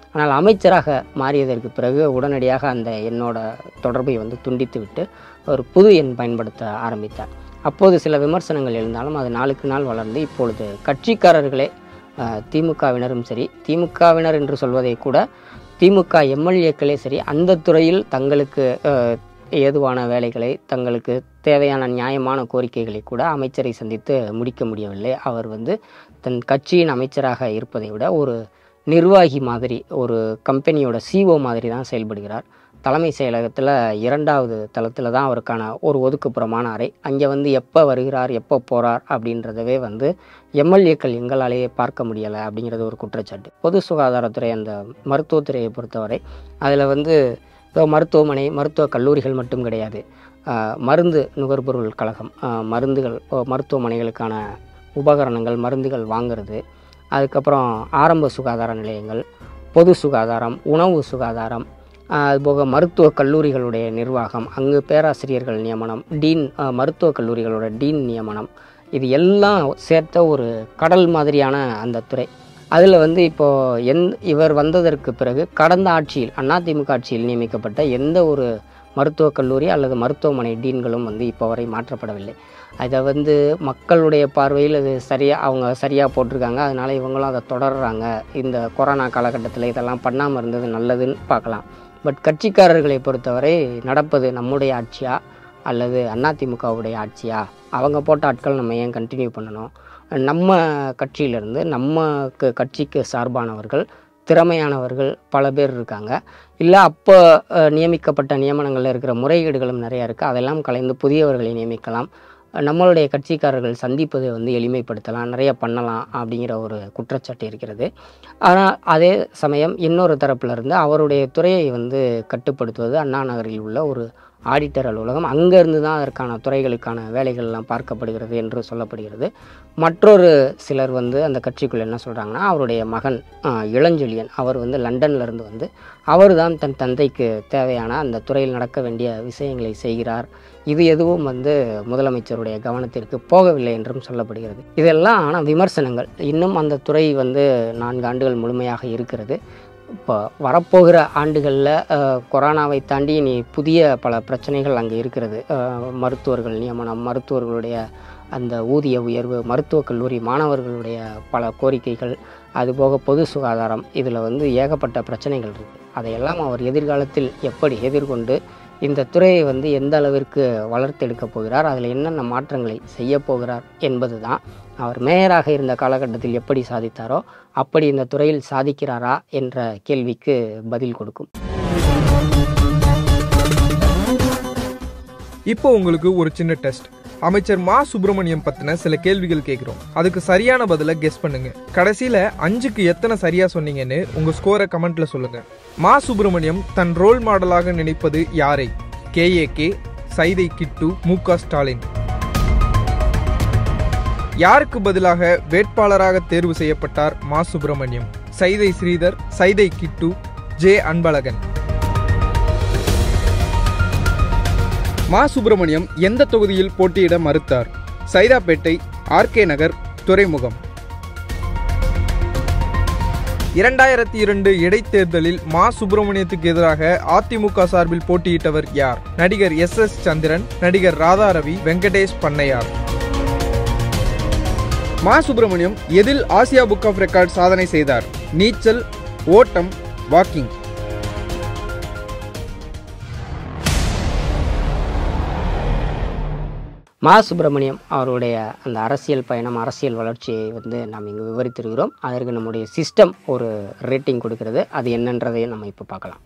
ஆனால் அமைச்சராக மாறியதற்கு பிறகு உடனடியாக அந்த எண்ணோட தொடர்பை வந்து துண்டித்து விட்டு ஒரு புது எண் பயன்படுத்த ஆரம்பித்தார் அப்போது சில விமர்சனங்கள் எழுந்தாலும் அது நாளுக்கு நாள் வளர்ந்து இப்பொழுது கட்சிக்காரர்களே அஹ், திமுகவினரும் சரி திமுகவினர் என்று சொல்வதை கூட திமுக எம்எல்ஏக்களே சரி அந்த துறையில் தங்களுக்கு அஹ், ஏதுவான வேலைகளை தங்களுக்கு தேவையான நியாயமான கோரிக்கைகளை கூட அமைச்சரை சந்தித்து முடிக்க முடியவில்லை அவர் வந்து தன் கட்சியின் அமைச்சராக இருப்பதை விட ஒரு நிர்வாகி மாதிரி ஒரு கம்பெனியோட சிஓ மாதிரி தான் செயல்படுகிறார் தலைமை செயலகத்தில் இரண்டாவது தளத்தில் தான் அவருக்கான ஒரு ஒதுக்குப்புறமான அறை அங்கே வந்து எப்போ வருகிறார் எப்போ போகிறார் அப்படின்றதவே வந்து எம்எல்ஏக்கள் எங்களாலேயே பார்க்க முடியலை அப்படிங்கிறது ஒரு குற்றச்சாட்டு பொது சுகாதாரத்துறை அந்த மருத்துவத்துறையை பொறுத்தவரை அதில் வந்து இதோ மருத்துவமனை மருத்துவக் கல்லூரிகள் மட்டும் கிடையாது ஆஹ் மருந்து நுகர்பொருள் கழகம் ஆஹ் மருந்துகள் ஓ, மருத்துவமனைகளுக்கான உபகரணங்கள் மருந்துகள் வாங்குறது அதுக்கப்புறம் ஆரம்ப சுகாதார நிலையங்கள் பொது சுகாதாரம் உணவு சுகாதாரம் ஆஹ் அதுபோக மருத்துவக் கல்லூரிகளுடைய நிர்வாகம் அங்கு பேராசிரியர்கள் நியமனம் டீன் ஆஹ் மருத்துவக் கல்லூரிகளோட டீன் நியமனம் இது எல்லாம் சேர்த்த ஒரு கடல் மாதிரியான அந்த துறை அதில் வந்து இப்போது எந் இவர் வந்ததற்கு பிறகு கடந்த ஆட்சியில் அதிமுக ஆட்சியில் நியமிக்கப்பட்ட எந்த ஒரு மருத்துவக் கல்லூரி அல்லது மருத்துவமனை டீன்களும் வந்து இப்போ வரை மாற்றப்படவில்லை அதை வந்து மக்களுடைய பார்வையில் அது சரியாக அவங்க சரியாக போட்டிருக்காங்க அதனால் இவங்களும் அதை தொடர்றாங்க இந்த கொரோனா காலகட்டத்தில் இதெல்லாம் பண்ணாமல் இருந்தது நல்லதுன்னு பார்க்கலாம் பட் கட்சிக்காரர்களை பொறுத்தவரை நடப்பது நம்முடைய ஆட்சியா அல்லது அதிமுகவுடைய ஆட்சியா அவங்க போட்ட ஆட்கள் நம்ம ஏன் கண்டினியூ பண்ணணும் நம்ம கட்சியிலேருந்து நம்ம க- கட்சிக்கு சார்பானவர்கள் திறமையானவர்கள் பல பேர் இருக்காங்க இல்லை அப்போ அஹ், நியமிக்கப்பட்ட நியமனங்களில் இருக்கிற முறைகேடுகளும் நிறையா இருக்குது அதெல்லாம் கலைந்து புதியவர்களை நியமிக்கலாம் நம்மளுடைய கட்சிக்காரர்கள் சந்திப்பதை வந்து எளிமைப்படுத்தலாம் நிறைய பண்ணலாம் அப்படிங்கிற ஒரு குற்றச்சாட்டு இருக்கிறது ஆனால் அதே சமயம் இன்னொரு தரப்புல இருந்து அவருடைய துறையை வந்து கட்டுப்படுத்துவது அண்ணா நகரில் உள்ள ஒரு ஆடிட்டர் அலுவலகம் அங்கேருந்து தான் அதற்கான துறைகளுக்கான வேலைகள்லாம் பார்க்கப்படுகிறது என்று சொல்லப்படுகிறது மற்றொரு சிலர் வந்து அந்த கட்சிக்குள்ள என்ன சொல்கிறாங்கன்னா அவருடைய மகன் ஆஹ், இளஞ்செழியன் அவர் வந்து லண்டன்ல இருந்து வந்து அவர் தான் தன் தந்தைக்கு தேவையான அந்த துறையில் நடக்க வேண்டிய விஷயங்களை செய்கிறார் இது எதுவும் வந்து முதலமைச்சருடைய கவனத்திற்கு போகவில்லை என்றும் சொல்லப்படுகிறது இதெல்லாம் ஆனால் விமர்சனங்கள் இன்னும் அந்த துறை வந்து நான்கு ஆண்டுகள் முழுமையாக இருக்கிறது இப்போ வரப்போகிற ஆண்டுகளில் கொரோனாவை தாண்டி இனி புதிய பல பிரச்சனைகள் அங்கே இருக்கிறது அஹ், மருத்துவர்கள் நியமனம் மருத்துவர்களுடைய அந்த ஊதிய உயர்வு மருத்துவக் கல்லூரி மாணவர்களுடைய பல கோரிக்கைகள் அதுபோக பொது சுகாதாரம் இதில் வந்து ஏகப்பட்ட பிரச்சனைகள் இருக்குது அதையெல்லாம் அவர் எதிர்காலத்தில் எப்படி எதிர்கொண்டு இந்த துறையை வந்து எந்த அளவிற்கு வளர்த்தெடுக்கப் போகிறார் அதில் என்னென்ன மாற்றங்களை செய்ய போகிறார் என்பது தான் அவர் மேயராக இருந்த காலகட்டத்தில் எப்படி சாதித்தாரோ அப்படி இந்த துறையில் சாதிக்கிறாரா என்ற கேள்விக்கு பதில் கொடுக்கும் இப்போ உங்களுக்கு ஒரு சின்ன டெஸ்ட் அமைச்சர் மா சுப்பிரமணியம் பத்தின சில கேள்விகள் கேட்குறோம் அதுக்கு சரியான பதில கெஸ் பண்ணுங்க கடைசியில அஞ்சுக்கு எத்தனை சரியா சொன்னீங்கன்னு உங்க ஸ்கோரை கமெண்ட்ல சொல்லுங்க மா சுப்பிரமணியம் தன் ரோல் மாடலாக நினைப்பது யாரை கேஏகே சைதை கிட்டு மு க ஸ்டாலின் யாருக்கு பதிலாக வேட்பாளராக தேர்வு செய்யப்பட்டார் மா சுப்பிரமணியம் சைதை ஸ்ரீதர் சைதை கிட்டு ஜே அன்பழகன் மா சுப்பிரமணியம் எந்த தொகுதியில் போட்டியிட மறுத்தார் சைதாப்பேட்டை ஆர்கே நகர் துறைமுகம் இரண்டாயிரத்தி இரண்டு இடைத்தேர்தலில் மா சுப்பிரமணியத்துக்கு எதிராக அதிமுக சார்பில் போட்டியிட்டவர் யார் நடிகர் எஸ் எஸ் சந்திரன் நடிகர் ராதாரவி வெங்கடேஷ் பண்ணையார் மா சுப்பிரமணியம் எதில் ஆசியா புக் ஆஃப் ரெக்கார்ட் சாதனை செய்தார் நீச்சல் ஓட்டம் வாக்கிங் மா சுப்பிரமணியம் அவருடைய அந்த அரசியல் பயணம் அரசியல் வளர்ச்சியை வந்து நாம் இங்கு விவரித்திருக்கிறோம் அதற்கு நம்முடைய சிஸ்டம் ஒரு ரேட்டிங் கொடுக்கிறது அது என்னன்றதையும் நம்ம இப்போ பார்க்கலாம்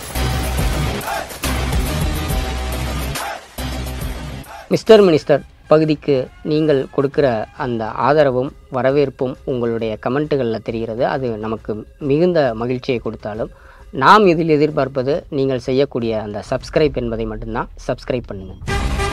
மிஸ்டர் மினிஸ்டர் இப்பகுதிக்கு நீங்கள் கொடுக்கிற அந்த ஆதரவும் வரவேற்பும் உங்களுடைய கமெண்ட்டுகளில் தெரிகிறது அது நமக்கு மிகுந்த மகிழ்ச்சியை கொடுத்தாலும் நாம் இதில் எதிர்பார்ப்பது நீங்கள் செய்யக்கூடிய அந்த சப்ஸ்கிரைப் என்பதை மட்டும்தான் சப்ஸ்கிரைப் பண்ணுங்கள்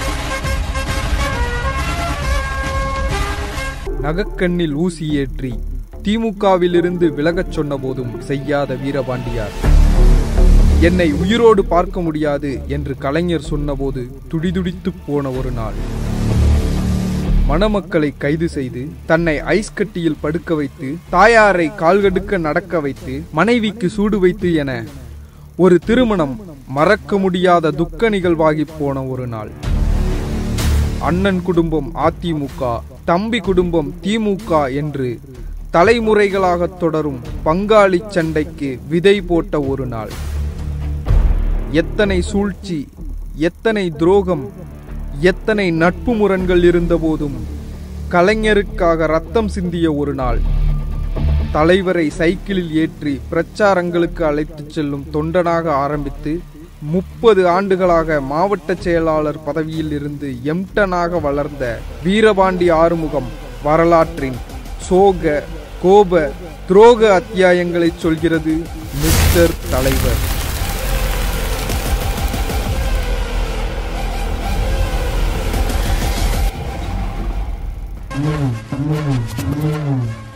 நகக்கண்ணில் ஊசி ஏற்றி திமுகவிலிருந்து விலகச் சொன்னபோதும் செய்யாத வீரபாண்டியார் என்னை உயிரோடு பார்க்க முடியாது என்று கலைஞர் சொன்னபோது துடிதுடித்துப் போன ஒரு நாள் மணமக்களை கைது செய்து தன்னை ஐஸ் கட்டியில் படுக்க வைத்து தாயாரை கால்கடுக்க நடக்க வைத்து மனைவிக்கு சூடு வைத்து என ஒரு திருமணம் மறக்க முடியாத துக்க நிகழ்வாகி போன ஒரு நாள் அண்ணன் குடும்பம் அதிமுக தம்பி குடும்பம் திமுக என்று தலைமுறைகளாக தொடரும் பங்காளி சண்டைக்கு விதை போட்ட ஒரு நாள் எத்தனை சூழ்ச்சி எத்தனை துரோகம் எத்தனை நட்பு முரண்கள் இருந்தபோதும் கலைஞருக்காக ரத்தம் சிந்திய ஒரு நாள் தலைவரை சைக்கிளில் ஏற்றி பிரச்சாரங்களுக்கு அழைத்துச் செல்லும் தொண்டனாக ஆரம்பித்து முப்பது ஆண்டுகளாக மாவட்ட செயலாளர் பதவியில் இருந்து எம்டனாக வளர்ந்த வீரபாண்டி ஆறுமுகம் வரலாற்றின் சோக கோப துரோக அத்தியாயங்களை சொல்கிறது மிஸ்டர் தலைவர் Mm-hmm.